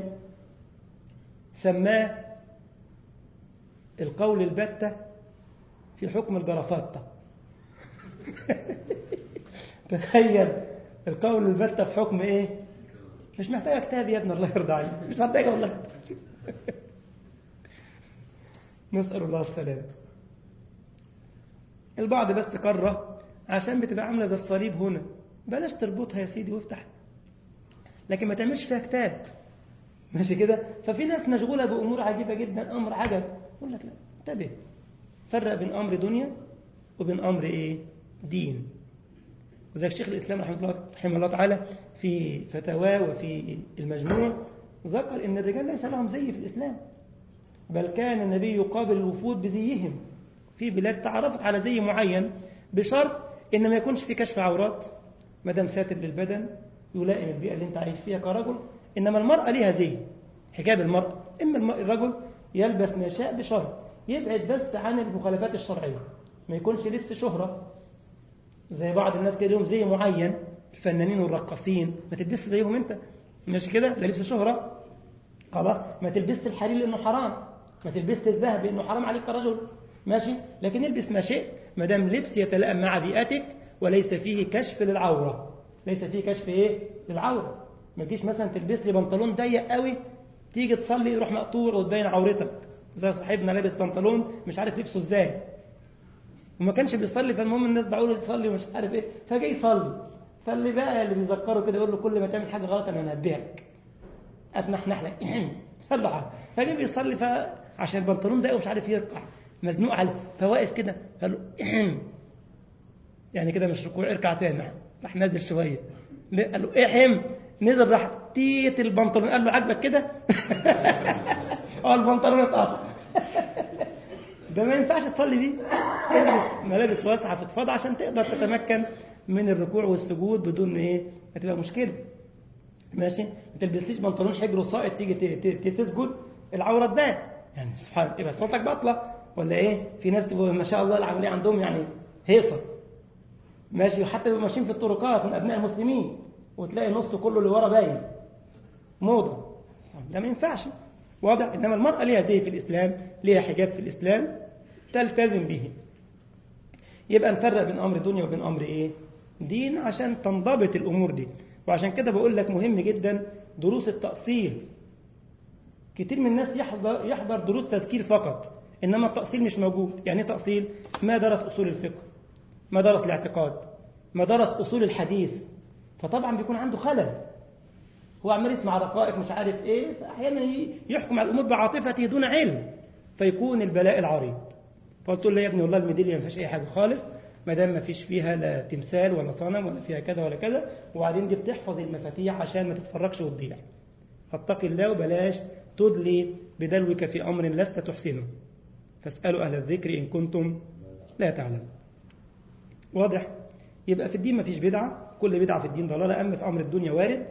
Speaker 1: سماه القول البتة في حكم الجرافطة تخيل القول البتة في حكم ايه مش محتاجة كتاب يا ابن الله يرضى عليك مش محتاجة والله نسأل الله السلامة البعض بس كره عشان بتبقى عاملة زي الصليب هنا بلاش تربطها يا سيدي وافتح لكن ما تعملش فيها كتاب ماشي كده ففي ناس مشغولة بأمور عجيبة جدا أمر عجب يقول لك لا انتبه فرق بين أمر دنيا وبين أمر إيه دين وذلك شيخ الإسلام رحمه الله, رحمه الله تعالى في فتاواه وفي المجموع ذكر أن الرجال ليس لهم زي في الإسلام بل كان النبي يقابل الوفود بزيهم في بلاد تعرفت على زي معين بشرط إن ما يكونش في كشف عورات ما دام ساتر للبدن يلائم البيئة اللي انت عايش فيها كرجل إنما المرأة ليها زي حجاب المرأة إما الرجل يلبس ما شاء بشرط يبعد بس عن المخالفات الشرعية ما يكونش لبس شهرة زي بعض الناس كده لهم زي معين الفنانين والرقاصين ما تلبسش زيهم انت مش كده لا لبس شهرة خلاص ما تلبسش الحرير لأنه حرام ما تلبسش الذهب لأنه حرام عليك كرجل ماشي لكن البس ما شئت ما دام لبس يتلائم مع بيئتك وليس فيه كشف للعورة ليس فيه كشف ايه للعورة ما تجيش مثلا تلبس لي بنطلون ضيق قوي تيجي تصلي يروح مقطوع وتبين عورتك زي صاحبنا لابس بنطلون مش عارف لبسه ازاي وما كانش بيصلي فالمهم الناس دعوا له يصلي ومش عارف ايه فجاي يصلي فاللي بقى اللي بيذكره كده يقول له كل ما تعمل حاجه غلط انا هنبهك اتنحنح لك صلح فجاي بيصلي فعشان البنطلون ده مش عارف يرقع مزنوق عليه فواقف كده قال له يعني كده مش ركوع اركع تاني راح نازل شوية قال له احم نزل راح تيت البنطلون قال له عاجبك كده اه البنطلون اتقطع ده ما ينفعش تصلي بيه البس ملابس واسعة فضفاضة عشان تقدر تتمكن من الركوع والسجود بدون ايه ما تبقى مشكلة ماشي ما تلبسليش بنطلون حجر وساقط تيجي تسجد العورة تبان يعني سبحان يبقى صوتك باطلة ولا ايه في ناس ما شاء الله العملية عندهم يعني هيصة ماشي وحتى بيبقوا ماشيين في الطرقات من ابناء المسلمين وتلاقي النص كله اللي ورا باين موضة ده ما ينفعش واضح انما المرأة ليها زي في الاسلام ليها حجاب في الاسلام تلتزم به يبقى نفرق بين امر دنيا وبين امر ايه دين عشان تنضبط الامور دي وعشان كده بقول لك مهم جدا دروس التأصيل كتير من الناس يحضر, يحضر دروس تذكير فقط إنما التأصيل مش موجود يعني ايه تأصيل ما درس أصول الفقه ما درس الاعتقاد ما درس أصول الحديث فطبعا بيكون عنده خلل هو عمال يسمع رقائق مش عارف ايه فأحيانا يحكم على الأمور بعاطفته دون علم فيكون البلاء العريض فقلت له يا ابني والله الميدالية ما فيهاش أي حاجة خالص ما دام ما فيش فيها لا تمثال ولا صنم ولا فيها كذا ولا كذا وبعدين دي بتحفظ المفاتيح عشان ما تتفرقش وتضيع فاتق الله وبلاش تدلي بدلوك في أمر لست تحسنه فاسألوا أهل الذكر إن كنتم لا تعلمون واضح يبقى في الدين ما فيش بدعة كل بدعة في الدين ضلالة أما في أمر الدنيا وارد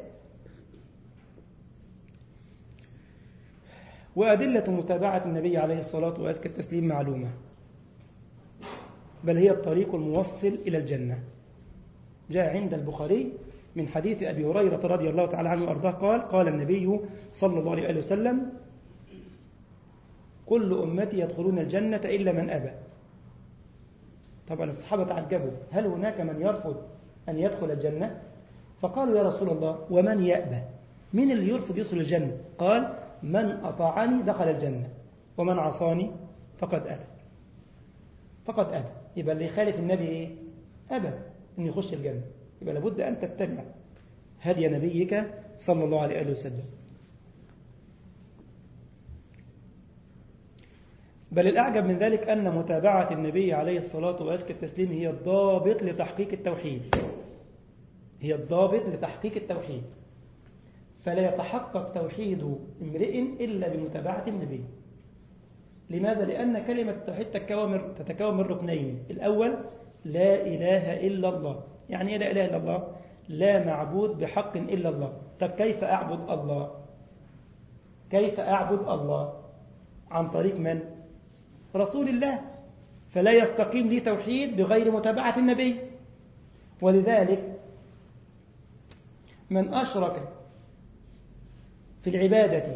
Speaker 1: وأدلة متابعة النبي عليه الصلاة وأزكى التسليم معلومة بل هي الطريق الموصل إلى الجنة جاء عند البخاري من حديث أبي هريرة رضي الله تعالى عنه وأرضاه قال قال النبي صلى الله عليه وسلم كل أمتي يدخلون الجنة إلا من أبى طبعا الصحابة تعجبوا هل هناك من يرفض أن يدخل الجنة فقالوا يا رسول الله ومن يأبى من اللي يرفض يدخل الجنة قال من أطاعني دخل الجنة ومن عصاني فقد أبى فقد أبى يبقى اللي يخالف النبي إيه أبى أن يخش الجنة يبقى لابد أن تتبع هدي نبيك صلى الله عليه وسلم بل الأعجب من ذلك أن متابعة النبي عليه الصلاة وأزكى التسليم هي الضابط لتحقيق التوحيد هي الضابط لتحقيق التوحيد فلا يتحقق توحيد امرئ إلا بمتابعة النبي لماذا؟ لأن كلمة التوحيد تتكون من ركنين الأول لا إله إلا الله يعني إيه لا إله إلا الله لا معبود بحق إلا الله طب كيف أعبد الله كيف أعبد الله عن طريق من رسول الله فلا يستقيم لي توحيد بغير متابعة النبي ولذلك من أشرك في العبادة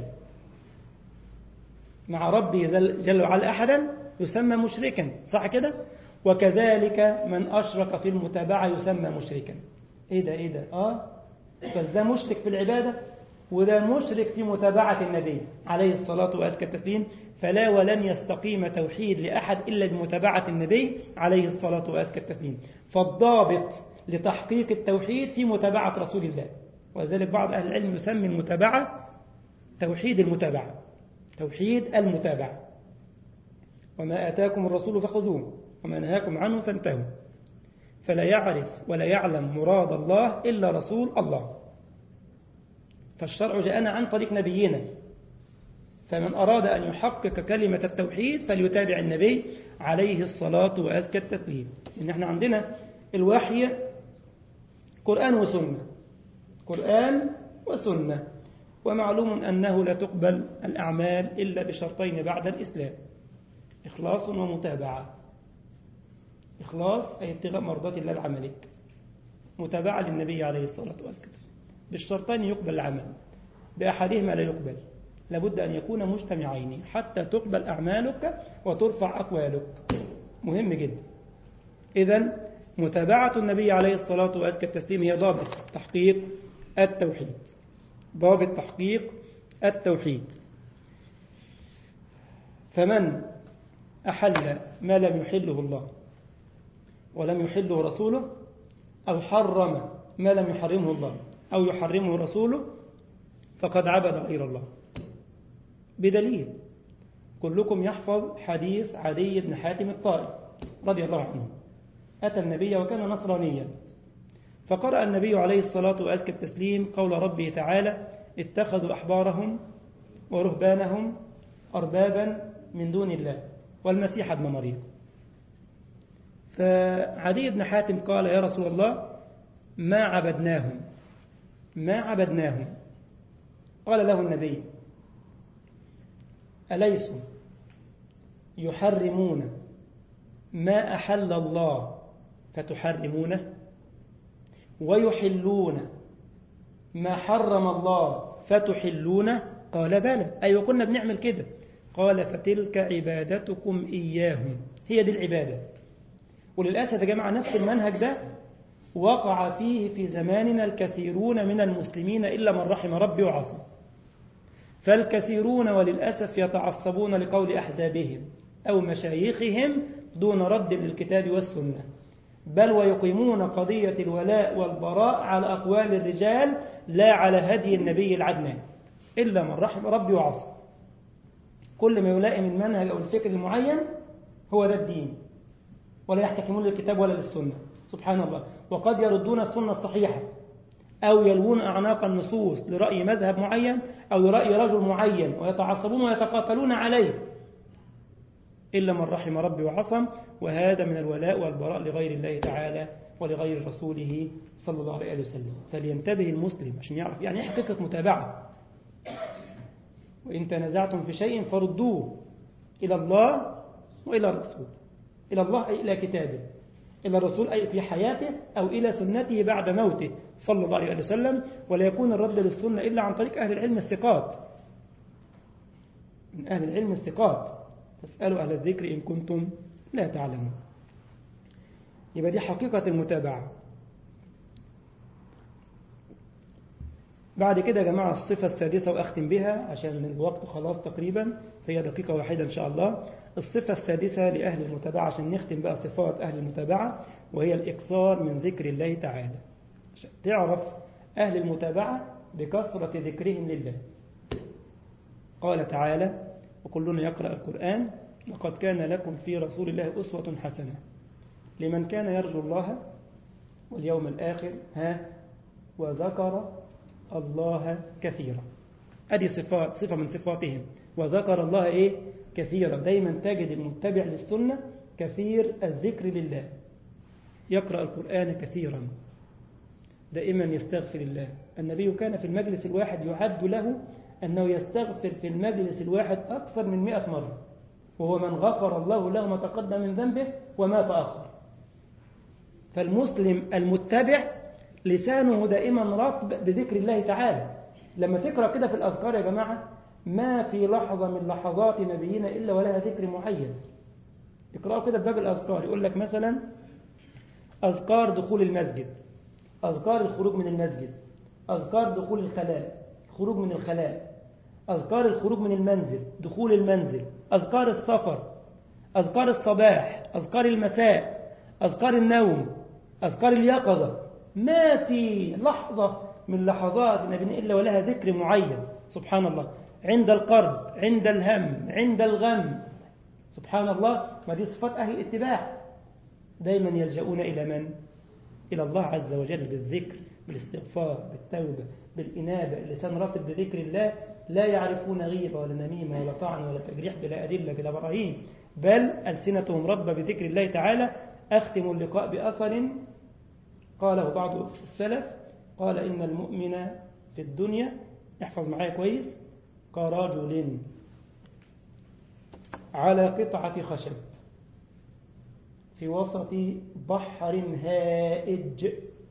Speaker 1: مع ربي جل وعلا أحدا يسمى مشركا صح كده وكذلك من أشرك في المتابعة يسمى مشركا إيه ده إيه ده آه فده مشرك في العبادة وده مشرك في متابعة النبي عليه الصلاة وأزكى التسليم فلا ولن يستقيم توحيد لأحد إلا بمتابعة النبي عليه الصلاة وأزكى التسليم فالضابط لتحقيق التوحيد في متابعة رسول الله ولذلك بعض أهل العلم يسمي المتابعة توحيد المتابعة توحيد المتابعة وما آتاكم الرسول فخذوه وما نهاكم عنه فانتهوا فلا يعرف ولا يعلم مراد الله إلا رسول الله فالشرع جاءنا عن طريق نبينا فمن أراد أن يحقق كلمة التوحيد فليتابع النبي عليه الصلاة وأزكى التسليم إن احنا عندنا الوحي قرآن وسنة قرآن وسنة ومعلوم أنه لا تقبل الأعمال إلا بشرطين بعد الإسلام إخلاص ومتابعة إخلاص أي ابتغاء مرضات الله بعملك متابعة للنبي عليه الصلاة والسلام بالشرطين يقبل العمل بأحدهما لا يقبل لابد أن يكون مجتمعين حتى تقبل أعمالك وترفع أقوالك مهم جدا إذا متابعة النبي عليه الصلاة وأزكى التسليم هي ضابط تحقيق التوحيد ضابط تحقيق التوحيد فمن أحل ما لم يحله الله ولم يحله رسوله أو حرم ما لم يحرمه الله أو يحرمه رسوله فقد عبد غير الله بدليل كلكم يحفظ حديث عدي بن حاتم الطائي رضي الله عنه أتى النبي وكان نصرانيا فقرأ النبي عليه الصلاة وأزكى التسليم قول ربه تعالى اتخذوا أحبارهم ورهبانهم أربابا من دون الله والمسيح ابن مريم فعدي بن حاتم قال يا رسول الله ما عبدناهم ما عبدناهم قال له النبي أليسوا يحرمون ما أحل الله فتحرمونه ويحلون ما حرم الله فتحلونه قال بلى أيوة كنا بنعمل كده قال فتلك عبادتكم إياهم هي دي العبادة وللأسف يا جماعة نفس المنهج ده وقع فيه في زماننا الكثيرون من المسلمين إلا من رحم ربي وعصم فالكثيرون وللأسف يتعصبون لقول أحزابهم أو مشايخهم دون رد للكتاب والسنة بل ويقيمون قضية الولاء والبراء على أقوال الرجال لا على هدي النبي العدنان إلا من رحم ربي وعصم كل ما يلائم المنهج أو الفكر المعين هو ده الدين ولا يحتكمون للكتاب ولا للسنة سبحان الله وقد يردون السنة الصحيحة أو يلوون أعناق النصوص لرأي مذهب معين أو لرأي رجل معين ويتعصبون ويتقاتلون عليه إلا من رحم ربي وعصم وهذا من الولاء والبراء لغير الله تعالى ولغير رسوله صلى الله عليه وسلم فلينتبه المسلم عشان يعرف يعني ايه حقيقة متابعة وإن تنازعتم في شيء فردوه إلى الله وإلى الرسول إلى الله أي إلى كتابه إلى الرسول أي في حياته أو إلى سنته بعد موته صلى الله عليه وسلم ولا يكون الرد للسنة إلا عن طريق أهل العلم الثقات من أهل العلم الثقات فاسألوا أهل الذكر إن كنتم لا تعلمون يبقى دي حقيقة المتابعة بعد كده يا جماعة الصفة السادسة وأختم بها عشان الوقت خلاص تقريبا فهي دقيقة واحدة إن شاء الله الصفة السادسة لأهل المتابعة عشان نختم بقى صفات أهل المتابعة وهي الإكثار من ذكر الله تعالى عشان تعرف أهل المتابعة بكثرة ذكرهم لله قال تعالى وكلنا يقرأ القرآن لقد كان لكم في رسول الله أسوة حسنة لمن كان يرجو الله واليوم الآخر ها وذكر الله كثيرا هذه صفات صفة من صفاتهم وذكر الله إيه كثيرا دايما تجد المتبع للسنة كثير الذكر لله يقرأ القرآن كثيرا دائما يستغفر الله النبي كان في المجلس الواحد يعد له أنه يستغفر في المجلس الواحد أكثر من مئة مرة وهو من غفر الله له ما تقدم من ذنبه وما تأخر فالمسلم المتبع لسانه دائما رطب بذكر الله تعالى لما تقرأ كده في الأذكار يا جماعة ما في لحظة من لحظات نبينا إلا ولها ذكر معين اقرأوا كده بباب الأذكار يقول لك مثلا أذكار دخول المسجد أذكار الخروج من المسجد أذكار دخول الخلاء الخروج من الخلاء أذكار الخروج من المنزل دخول المنزل أذكار السفر أذكار الصباح أذكار المساء أذكار النوم أذكار اليقظة ما في لحظة من لحظات نبينا إلا ولها ذكر معين سبحان الله عند القرب عند الهم عند الغم سبحان الله ما دي صفات أهل الاتباع دايما يلجؤون إلى من؟ إلى الله عز وجل بالذكر بالاستغفار بالتوبة بالإنابة اللسان راتب بذكر الله لا يعرفون غيبة ولا نميمة ولا طعن ولا تجريح بلا أدلة بلا براهين بل ألسنتهم رب بذكر الله تعالى أختم اللقاء بأثر قاله بعض السلف قال إن المؤمن في الدنيا احفظ معايا كويس كرجل على قطعة خشب في وسط بحر هائج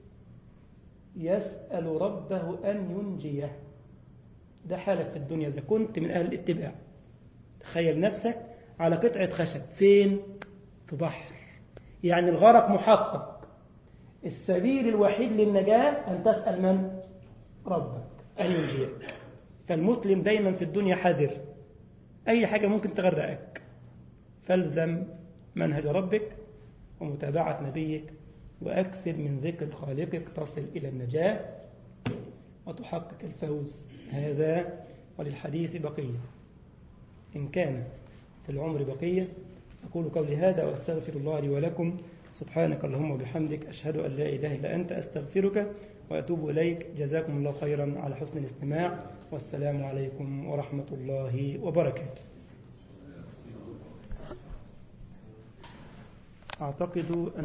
Speaker 1: يسأل ربه أن ينجيه ده حالك في الدنيا إذا كنت من أهل الاتباع تخيل نفسك على قطعة خشب فين؟ في بحر يعني الغرق محقق السبيل الوحيد للنجاة أن تسأل من؟ ربك أن ينجيك فالمسلم دايما في الدنيا حذر أي حاجة ممكن تغرقك فالزم منهج ربك ومتابعة نبيك وأكثر من ذكر خالقك تصل إلى النجاة وتحقق الفوز هذا وللحديث بقية إن كان في العمر بقية أقول قولي هذا وأستغفر الله لي ولكم سبحانك اللهم وبحمدك أشهد أن لا إله إلا أنت أستغفرك وأتوب إليك جزاكم الله خيرا على حسن الاستماع والسلام عليكم ورحمة الله وبركاته أعتقد أن